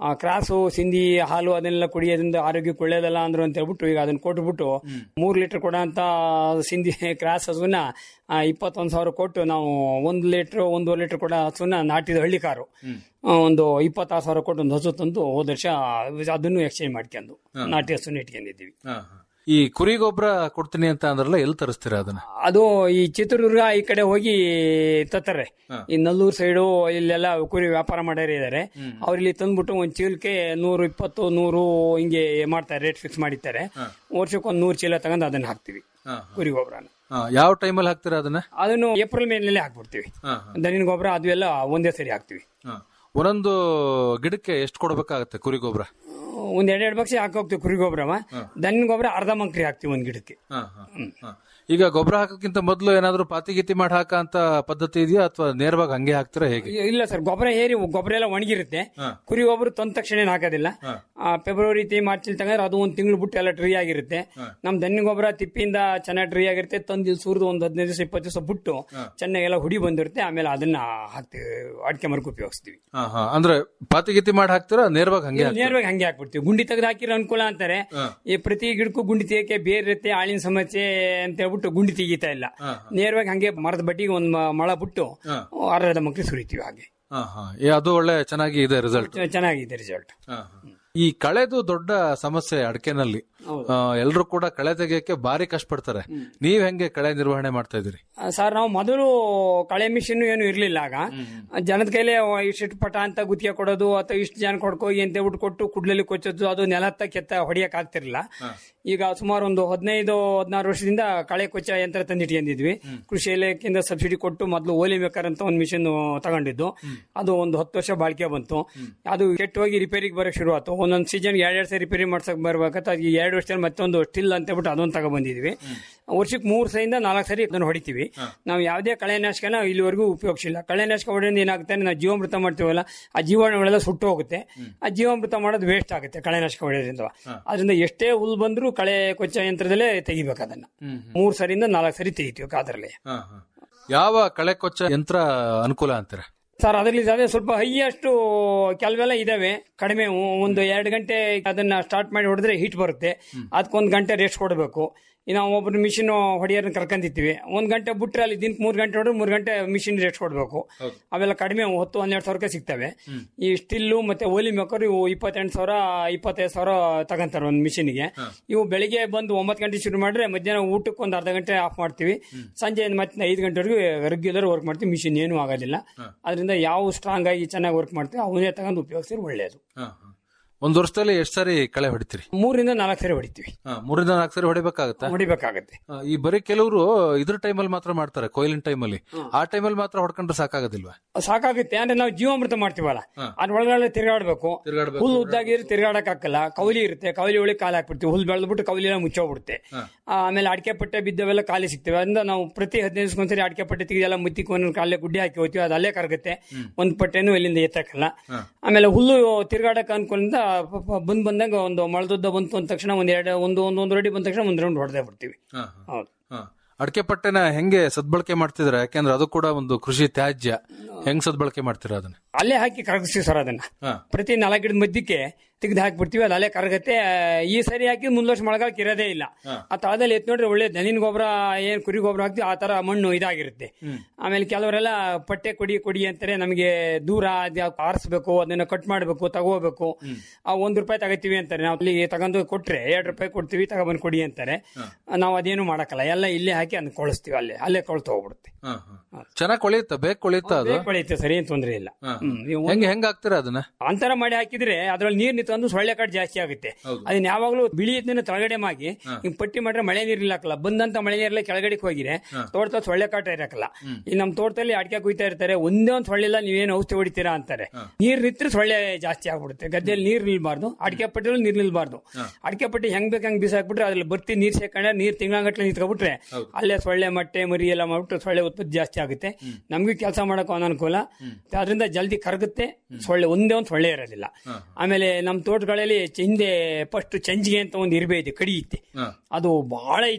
ಆ ಕ್ರಾಸು ಸಿಂಧಿ ಹಾಲು ಅದನ್ನೆಲ್ಲ ಕುಡಿಯೋದ್ರಿಂದ ಆರೋಗ್ಯಕ್ಕೆ ಒಳ್ಳೇದಲ್ಲ ಅಂದ್ರು ಅಂತ ಹೇಳ್ಬಿಟ್ಟು ಈಗ ಅದನ್ನ ಕೊಟ್ಬಿಟ್ಟು ಮೂರ್ ಲೀಟರ್ ಕೊಡೋ ಅಂತ ಸಿಂಧಿ ಕ್ರಾಸ್ ಹಸುನ ಆ, ಇಪ್ಪತ್ತೊಂದು ಸಾವಿರ ಕೊಟ್ಟು ನಾವು ಒಂದು ಲೀಟರ್ ಒಂದೂವರೆ ಲೀಟರ್ ಕೊಡೋ ಹಸುನ ನಾಟಿದ ಹಳ್ಳಿ ಕಾರು ಆ, ಒಂದು ಇಪ್ಪತ್ತಾರು ಸಾವಿರ ಕೊಟ್ಟು ಒಂದು ಹಸು ತಂದು ಹೋದ ವರ್ಷ ಅದನ್ನು ಎಕ್ಸ್ಚೇಂಜ್ ಮಾಡ್ಕೊಂಡು ನಾಟಿ ಹಸುನ ಇಟ್ಕೊಂಡಿದ್ದೀವಿ ಈ ಕುರಿ ಗೊಬ್ಬರ ಕೊಡ್ತೀನಿ ಅಂತ ಅಂದ್ರಲ್ಲ ಎಲ್ಲಿ ತರಿಸ್ತೀರಾ ಅದನ್ನ ಅದು ಈ ಚಿತ್ರದುರ್ಗ ಈ ಕಡೆ ಹೋಗಿ ತತ್ತಾರೆ ಈ ನಲ್ಲೂರು ಸೈಡು ಇಲ್ಲೆಲ್ಲ ಕುರಿ ವ್ಯಾಪಾರ ಮಾಡೋರು ಇದಾರೆ ಅವ್ರು ಇಲ್ಲಿ ತಂದ್ಬಿಟ್ಟು ಒಂದ್ ಚೀಲಕ್ಕೆ ನೂರು ಇಪ್ಪತ್ತು ನೂರು ಹಿಂಗೆ ಮಾಡ್ತಾರೆ ರೇಟ್ ಫಿಕ್ಸ್ ಮಾಡಿರ್ತಾರೆ ವರ್ಷಕ್ಕೆ ಒಂದ್ ನೂರು ಚೀಲ ತಗೊಂಡು ಅದನ್ನ ಹಾಕ್ತಿವಿ ಕುರಿ ಗೊಬ್ಬರನ ಆ, ಯಾವ ಟೈಮಲ್ಲಿ ಹಾಕ್ತೀರಾ ಅದನ್ನ ಅದನ್ನು ಏಪ್ರಿಲ್ ಮೇನಲ್ಲಿ ಹಾಕ್ಬಿಡ್ತೀವಿ ದನಿನ ಗೊಬ್ಬರ ಅದು ಎಲ್ಲ ಒಂದೇ ಸರಿ ಹಾಕ್ತಿವಿ ಒಂದೊಂದು ಗಿಡಕ್ಕೆ ಎಷ್ಟು ಕೊಡ್ಬೇಕಾಗತ್ತೆ ಕುರಿ ಗೊಬ್ಬರ ಒಂದ್ ಎರಡೆರಡು ಬಕ್ಷಿ ಹಾಕಿ ಹೋಗ್ತೀವಿ ಕುರಿ ಗೊಬ್ಬರವ ದನಿನ ಗೊಬ್ಬರ ಅರ್ಧ ಮಂಕ್ರಿ ಹಾಕ್ತಿವಿ ಒಂದ್ ಗಿಡಕ್ಕೆ ಈಗ ಗೊಬ್ಬರ ಹಾಕೋಕ್ಕಿಂತ ಮೊದಲು ಏನಾದ್ರೂ ಪಾತಿ ಗಿತಿ ಮಾಡಿ ಹಾಕ ಅಂತ ಪದ್ಧತಿ ಇದೆಯಾ ಅಥವಾ ನೇರವಾಗಿ ಹಂಗೆ ಹಾಕ್ತೀರಾ ಹೇಗೆ ಇಲ್ಲ ಸರ್ ಗೊಬ್ಬರ ಏರಿ ಗೊಬ್ಬರ ಎಲ್ಲ ಒಣಗಿರುತ್ತೆ ಕುರಿ ಗೊಬ್ಬರ ತಂದ ತಕ್ಷಣ ಏನ್ ಹಾಕೋದಿಲ್ಲ ಆ, ಫೆಬ್ರವರಿ ತಿ ಮಾರ್ಚ್ ತಗೊಂಡ್ರೆ ಅದು ಒಂದ್ ತಿಂಗಳು ಬಿಟ್ಟು ಎಲ್ಲ ಟ್ರೀ ಆಗಿರುತ್ತೆ ನಮ್ ದನಿ ಗೊಬ್ಬರ ತಿಪ್ಪಿಯಿಂದ ಚೆನ್ನಾಗಿ ಟ್ರೀ ಆಗಿರುತ್ತೆ ತಂದು ಇಲ್ಲಿ ಸುರಿದು ಒಂದ್ ಹದಿನೈದು ದಿವಸ ಇಪ್ಪತ್ತು ದಿವಸ ಬಿಟ್ಟು ಚೆನ್ನಾಗೆಲ್ಲ ಹುಡಿ ಬಂದಿರುತ್ತೆ ಆಮೇಲೆ ಅದನ್ನ ಹಾಕ್ತಿವಿ ಅಡಿಕೆ ಮರಕ್ಕೆ ಉಪಯೋಗಿಸ್ತೀವಿ ಹಾ ಹಾ ಅಂದ್ರೆ ಪಾತಿ ಗಿತಿ ಮಾಡಿ ಹಾಕ್ತೀರಾ ನೇರವಾಗಿ ಹಂಗೆ ಹಾಕ್ತೀರಾ? ನೇರವಾಗಿ ಹಂಗೆ ಹಾಕ್ಬಿಡ್ತೀವಿ ಗುಂಡಿ ತೆಗೆದು ಹಾಕಿರೋ ಅನುಕೂಲ ಅಂತಾರೆ ಈ ಪ್ರತಿ ಗಿಡಕ್ಕೂ ಗುಂಡಿ ತೆಗಿಯಕ್ಕೆ ಬೇರೆ ಇರುತ್ತೆ ಆಳಿನ ಸಮಸ್ಯೆ ಅಂತ ಹೇಳ್ಬಿಟ್ಟು ಗುಂಡಿ ತೆಗಿತಾ ಇಲ್ಲ ನೇರವಾಗಿ ಹಂಗೆ ಮರದ ಬಡ್ಡಿಗೆ ಒಂದ್ ಮ- ಮಳ ಬಿಟ್ಟು ಅರ್ಧದ ಮಕ್ಕಳು ಸುರಿತೀವಿ ಹಾಗೆ ಹಾ ಹಾ ಏ, ಅದು ಒಳ್ಳೆ ಚೆನ್ನಾಗಿ ಇದೆ ರಿಸಲ್ಟ್ ಚ- ಚೆನ್ನಾಗಿದೆ ರಿಸಲ್ಟ್ ಈ ಕಳೆದು ದೊಡ್ಡ ಸಮಸ್ಯೆ ಅಡಕೆನಲ್ಲಿ ಎಲ್ಲರೂ ಕೂಡ ಕಳೆ ತೆಗಿಯಕ್ಕೆ ಭಾರಿ ಕಷ್ಟಪಡ್ತಾರೆ ನೀವ್ ಹೆಂಗೆ ಕಳೆ ನಿರ್ವಹಣೆ ಮಾಡ್ತಾ ಇದೀರಿ ಸರ್ ನಾವು ಮೊದಲು ಕಳೆ ಮಿಷಿನ್ ಏನು ಇರ್ಲಿಲ್ಲ ಆಗ ಜನದ ಕೈಲೇ ಇಷ್ಟು ಪಟ ಅಂತ ಗುತ್ತಿಗೆ ಕೊಡೋದು ಅಥವಾ ಇಷ್ಟು ಜನ ಕೊಡ್ಕೋಗಿ ಅಂತ ಹೇಳ್ಬಿಟ್ಟು ಕೊಟ್ಟು ಕುಡ್ಲಲ್ಲಿ ಕೊಚ್ಚೋದು ಅದು ನೆಲತ್ತ ಕೆತ್ತ ಹೊಡಿಯಕ್ ಆಗ್ತಿರ್ಲಿಲ್ಲ ಈಗ ಸುಮಾರು ಒಂದು ಹದಿನೈದು ಹದಿನಾರು ವರ್ಷದಿಂದ ಕಳೆ ಕೊಚ್ಚ ಯಂತ್ರ ತಂದಿಟ್ಕೊಂಡಿದ್ವಿ ಕೃಷಿ ಇಲಾಖೆಯಿಂದ ಸಬ್ಸಿಡಿ ಕೊಟ್ಟು ಮೊದಲು ಓಲಿ ಮೇಕರ್ ಅಂತ ಒಂದು ಮಿಷಿನ್ ತಗೊಂಡಿದ್ದು ಅದು ಒಂದು ಹತ್ತು ವರ್ಷ ಬಾಳಿಕೆ ಬಂತು ಅದು ಕೆಟ್ಟು ಹೋಗಿ ರಿಪೇರಿಗೆ ಬರಕ್ ಶುರು ಆಯ್ತು ಒಂದೊಂದು ಸೀಸನ್ ಎರಡೆರಡು ಸರಿ ರಿಪೇರಿ ಮಾಡ್ಸಕ್ ಬರ್ಬೇಕಂತ ಅದು ಎರಡು ವರ್ಷದಲ್ಲಿ ಮತ್ತೊಂದು ಸ್ಟಿಲ್ ಅಂತ ಹೇಳ್ಬಿಟ್ಟು ಅದೊಂದು ತಗೊಂಡ್ಬಂದಿದ್ವಿ ವರ್ಷಕ್ಕೆ ಮೂರು ಸೈಯಿಂದ ನಾಲ್ಕು ಸರಿ ಅದನ್ನು ಹೊಡಿತೀವಿ ನಾವು ಯಾವುದೇ ಕಳೆನಾಶಕನ ಇಲ್ಲಿವರೆಗೂ ಉಪಯೋಗಿಸಿಲ್ಲ ಕಳೆನಾಶಕ ಹೊಡೆಯೋದ್ರಿಂದ ಏನಾಗುತ್ತೆ ನಾವು ಜೀವಾಮೃತ ಮಾಡ್ತೀವಲ್ಲ ಆ ಜೀವಾಣುಗಳೆಲ್ಲ ಸುಟ್ಟು ಹೋಗುತ್ತೆ ಆ ಜೀವಾಮೃತ ಮಾಡೋದು ವೇಸ್ಟ್ ಆಗುತ್ತೆ ಕಳೆನಾಶಕ ಹೊಡೆಯೋದ್ರಿಂದ ಅದರಿಂದ ಎಷ್ಟೇ ಹುಲ್ ಬಂದರೂ ಕಳೆ ಕೊಚ್ಚ ಯಂತ್ರದಲ್ಲೇ ತೆಗಿಬೇಕು ಅದನ್ನ ಮೂರು ಸರಿಯಿಂದ ನಾಲ್ಕು ಸರಿ ತೆಗಿತೀವಿ ಕಾದ್ರಲ್ಲಿ ಯಾವ ಕಳೆ ಕೊಚ್ಚ ಯಂತ್ರ ಅನುಕೂಲ ಅಂತೀರಾ ಸರ್ ಅದರಲ್ಲಿ ಅದೇ ಸ್ವಲ್ಪ ಹೈಯಷ್ಟು ಕೆಲವೆಲ್ಲ ಇದಾವೆ ಕಡಿಮೆ ಒಂದು ಎರಡು ಗಂಟೆ ಅದನ್ನ ಸ್ಟಾರ್ಟ್ ಮಾಡಿ ಹೊಡೆದ್ರೆ ಹೀಟ್ ಬರುತ್ತೆ ಅದಕ್ಕೊಂದು ಗಂಟೆ ರೆಸ್ಟ್ ಕೊಡಬೇಕು ಇನ್ನು ಒಬ್ಬರು ಮಿಷಿನ್ ಹೊಡೆಯೋರ್ನ ಕರ್ಕೊಂಡಿರ್ತೀವಿ ಒಂದ್ ಗಂಟೆ ಬಿಟ್ರೆ ಅಲ್ಲಿ ದಿನಕ್ಕೆ ಮೂರ್ ಗಂಟೆ ಹೊಡೆದ್ರೆ ಮೂರ್ ಗಂಟೆ ಮಿಷಿನ್ ರೆಸ್ಟ್ ಕೊಡಬೇಕು ಅವೆಲ್ಲ ಕಡಿಮೆ ಹತ್ತು ಹನ್ನೆರಡು ಸಾವಿರಕ್ಕೆ ಸಿಗ್ತವೆ ಈ ಸ್ಟಿಲ್ಲು ಮತ್ತೆ ಓಲಿ ಮೇಕರ್ ಇವು ಇಪ್ಪತ್ತೆಂಟು ಸಾವಿರ ಇಪ್ಪತ್ತೈದು ಸಾವಿರ ತಗೊಂತಾರೆ ಒಂದು ಮಿಷಿನ್ಗೆ ಇವು ಬೆಳಿಗ್ಗೆ ಬಂದು ಒಂಬತ್ತು ಗಂಟೆ ಶುರು ಮಾಡಿದ್ರೆ ಮಧ್ಯಾಹ್ನ ಊಟಕ್ಕೆ ಒಂದು ಅರ್ಧ ಗಂಟೆ ಆಫ್ ಮಾಡ್ತೀವಿ ಸಂಜೆ ಮತ್ತೆ ಐದು ಗಂಟೆವರೆಗೂ ರೆಗ್ಯುಲರ್ ವರ್ಕ್ ಮಾಡ್ತೀವಿ ಮಿಷಿನ್ ಏನೂ ಆಗೋದಿಲ್ಲ ಅದರಿಂದ ಯಾವ ಸ್ಟ್ರಾಂಗ್ ಆಗಿ ಚೆನ್ನಾಗಿ ವರ್ಕ್ ಮಾಡ್ತೀವಿ ಅವನ್ನೇ ತಗೊಂಡು ಉಪಯೋಗಿಸಿದ್ರೆ ಒಳ್ಳೆಯದು ಒಂದ್ ವರ್ಷದಲ್ಲಿ ಎಷ್ಟ್ ಸಾರಿ ಕಳೆ ಹೊಡಿತೀರಿ ಮೂರಿಂದ ನಾಲ್ಕು ಸರಿ ಹೊಡಿತೀವಿ ಹಾ, ಮೂರಿಂದ ನಾಲ್ಕು ಸಾರಿ ಹೊಡಿಬೇಕಾಗತ್ತಾ ಹೊಡಿಬೇಕಾಗತ್ತೆ ಆ, ಈ ಬರೀ ಕೆಲವರು ಇದ್ರ ಟೈಮಲ್ಲಿ ಮಾತ್ರ ಮಾಡ್ತಾರೆ ಕೊಯ್ಲಿನ ಟೈಮಲ್ಲಿ ಆ ಟೈಮಲ್ಲಿ ಮಾತ್ರ ಹೊಡ್ಕೊಂಡ್ರೆ ಸಾಕಾಗೋದಿಲ್ವಾ ಸಾಕಾಗುತ್ತೆ ಅಂದ್ರೆ ನಾವು ಜೀವಾಮೃತ ಮಾಡ್ತೀವಲ್ಲ ಅದ್ರೊಳಗಡೆ ತಿರುಗಾಡ್ಬೇಕು ಹುಲ್ಲು ಉದ್ದಾಗಿದ್ರೆ ತಿರುಗಾಡಕ್ ಹಾಕಲ್ಲ ಕೌಲಿ ಇರುತ್ತೆ ಕೌಲಿ ಒಳಗೆ ಕಾಲು ಹಾಕ್ಬಿಡ್ತೀವಿ ಹುಲ್ಲು ಬೆಳೆದ್ಬಿಟ್ಟು ಕೌಲಿ ಎಲ್ಲ ಮುಚ್ಚೋಗ್ಬಿಡುತ್ತೆ ಆಮೇಲೆ ಅಡಿಕೆ ಪಟ್ಟೆ ಬಿದ್ದವೆಲ್ಲ ಖಾಲಿ ಸಿಗ್ತವೆ ಅದರಿಂದ ನಾವು ಪ್ರತಿ ಹದಿನೈದು ದಿವಸಕ್ಕೊಂದ್ಸರಿ ಅಡಿಕೆ ಪಟ್ಟೆ ತೆಗೆದೆಲ್ಲ ಮುತ್ತಿಕ್ ಒಂದೊಂದು ಕಾಲೇ ಗುಡ್ಡೆ ಹಾಕಿ ಹೋಗ್ತೀವಿ ಅದು ಅಲ್ಲೇ ಕರಗುತ್ತೆ ಒಂದ್ ಪಟ್ಟೆನೂ ಇಲ್ಲಿಂದ ಎತ್ತಕ್ಕಲ್ಲ ಆಮೇಲೆ ಹುಲ್ಲು ತಿರುಗಾಡಕ್ ಅನ್ಕೊಂಡ ಬಂದ್ ಬಂದಾಗ ಒಂದು ಮಳದುದ್ದ ಬಂತು ಅಂದ ತಕ್ಷಣ ಒಂದ್ ಎರಡು ಒಂದು ಒಂದೊಂದು ರೆಡಿ ಬಂದ ತಕ್ಷಣ ಒಂದ್ ರೌಂಡ್ ಹೊಡೆದೇ ಬಿಡ್ತೀವಿ ಹೌದು ಅಡಕೆ ಪಟ್ಟೆನ ಹೆಂಗೆ ಸದ್ಬಳಕೆ ಮಾಡ್ತಿದ್ರೆ ಯಾಕೆಂದ್ರೆ ಅದು ಕೂಡ ಒಂದು ಕೃಷಿ ತ್ಯಾಜ್ಯ ಹೆಂಗ್ ಸದ್ಬಳಕೆ ಮಾಡ್ತೀರಾ ಅದನ್ನ ಅಲ್ಲೇ ಹಾಕಿ ಕರಗಿಸ್ತೀವಿ ಸರ್ ಅದನ್ನ ಪ್ರತಿ ನಾಲ್ಕು ಗಿಡದ ಮಧ್ಯಕ್ಕೆ ತೆಗೆದು ಹಾಕ್ಬಿಡ್ತೀವಿ ಅದು ಅಲ್ಲೇ ಕರಗತ್ತೆ ಈ ಸರಿ ಹಾಕಿ ಮುಂದ್ ವರ್ಷ ಮಳೆಗಾಲಕ್ಕೆ ಇರೋದೇ ಇಲ್ಲ ಆ ತಳದಲ್ಲಿ ಎತ್ ನೋಡ್ರೆ ಒಳ್ಳೆ ದನಿನ ಗೊಬ್ಬರ ಏನ್ ಕುರಿ ಗೊಬ್ಬರ ಹಾಕ್ತಿವಿ ಆ ತರ ಮಣ್ಣು ಇದಾಗಿರುತ್ತೆ ಆಮೇಲೆ ಕೆಲವರೆಲ್ಲ ಪಟ್ಟೆ ಕೊಡಿ ಕೊಡಿ ಅಂತಾರೆ ನಮಗೆ ದೂರ ಅದ್ಯಾವ್ ಆರಿಸ್ಬೇಕು ಅದನ್ನ ಕಟ್ ಮಾಡಬೇಕು ತಗೋಬೇಕು ಆ ಒಂದ್ ರೂಪಾಯಿ ತಗೋತೀವಿ ಅಂತಾರೆ ನಾವು ಅಲ್ಲಿ ತಗೊಂಡು ಕೊಟ್ರೆ ಎರಡ್ ರೂಪಾಯಿ ಕೊಡ್ತೀವಿ ತಗೊಬಂದ್ ಕೊಡಿ ಅಂತಾರೆ ನಾವು ಅದೇನು ಮಾಡಕ್ಕಲ್ಲ ಎಲ್ಲ ಇಲ್ಲೇ ಹಾಕಿ ಅದನ್ನ ಕೊಳಿಸ್ತೀವಿ ಅಲ್ಲೇ ಅಲ್ಲೇ ಕೊಳ್ತು ಹೋಗ್ಬಿಡುತ್ತೆ ಚೆನ್ನಾಗಿ ಕೊಳೆಯುತ್ತಾ ಬೇಗ ಕೊಳೆಯುತ್ತಾ ಅದು ಬೇಗ ಕೊಳೆಯುತ್ತೆ ಸರ್ ಏನ್ ತೊಂದ್ರೆ ಇಲ್ಲ ಹ್ಮ್. ನೀವು ಹೆಂಗ್ ಹೆಂಗ್ ಹಾಕ್ತೀರಾ ಅದನ್ನ ಅಂತರ ಮಾಡಿ ಹಾಕಿದ್ರೆ ಅದ್ರಲ್ಲಿ ನೀರ್ ನಿಂತ್ಕೊಂಡು ಸೊಳ್ಳೆ ಕಾಟ್ ಜಾಸ್ತಿ ಆಗುತ್ತೆ ಅದನ್ನ ಯಾವಾಗಲೂ ಬಿಳಿ ಎತ್ತಿನ ತಳಗಡೆ ಮಾಗಿ ಹಿಂಗ್ ಪಟ್ಟಿ ಮಾಡ್ರೆ ಮಳೆ ನೀರ್ ಇಲ್ಲಕ್ಕಲ್ಲ ಬಂದಂತ ಮಳೆ ನೀರೆಲ್ಲ ಕೆಳಗಡೆ ಹೋಗಿರೆ ತೋಟದ ಸೊಳ್ಳೆ ಕಾಟ ಇರಕ್ಕಲ್ಲ ಈ ನಮ್ ತೋಟದಲ್ಲಿ ಅಡಿಕೆ ಕುಯ್ತಾ ಇರ್ತಾರೆ ಒಂದೇ ಒಂದ್ ಸೊಳ್ಳೆ ಇಲ್ಲ ನೀವೇನು ಔಷಧಿ ಹೊಡಿತೀರಾ ಅಂತಾರೆ ನೀರ್ ನಿಂತ್ರೆ ಸೊಳ್ಳೆ ಜಾಸ್ತಿ ಆಗ್ಬಿಡುತ್ತೆ ಗದ್ದೆಯಲ್ಲಿ ನೀರ್ ನಿಲ್ಬಾರ್ದು ಅಡಿಕೆ ಪಟ್ಟಿಯಲ್ಲಿ ನೀರ್ ನಿಲ್ಬಾರ್ದು ಅಡಿಕೆ ಪಟ್ಟಿ ಹೆಂಗ್ ಬೇಕು ಹಂಗ್ ಬಿಸಾಕ್ಬಿಟ್ರೆ ಅದ್ರಲ್ಲಿ ಬರ್ತಿ ನೀರ್ ಸೇಕೊಂಡ್ರೆ ನೀರ್ ತಿಂಗಳಗಟ್ಲೆ ನಿಂತ್ಕೊಬಿಟ್ರೆ ಅಲ್ಲೇ ಸೊಳ್ಳೆ ಮಟ್ಟೆ ಮರಿ ಎಲ್ಲ ಮಾಡ್ಬಿಟ್ಟು ಸೊಳ್ಳೆ ಉತ್ಪತ್ತಿ ಜಾಸ್ತಿ ಆಗುತ್ತೆ ನಮ್ಗೂ ಕೆಲಸ ಮಾಡಕ್ ಅನುಕೂಲ ಅದರಿಂದ ಜಲ್ದಿ ಕರಗುತ್ತೆ ಸೊಳ್ಳೆ ಒಂದೇ ಒಂದು ಸೊಳ್ಳೆ ಇರೋದಿಲ್ಲ ಆಮೇಲೆ ನಮ್ಮ ತೋಟಗಳಲ್ಲಿ ಹಿಂದೆ ಫಸ್ಟ್ ಚಂಜಿಗೆ ಅಂತ ಒಂದು ಇರ್ಬೇ ಇದೆ ಕಡಿ ಇತ್ತೆ ಅದು ಬಹಳ ಇತ್ತು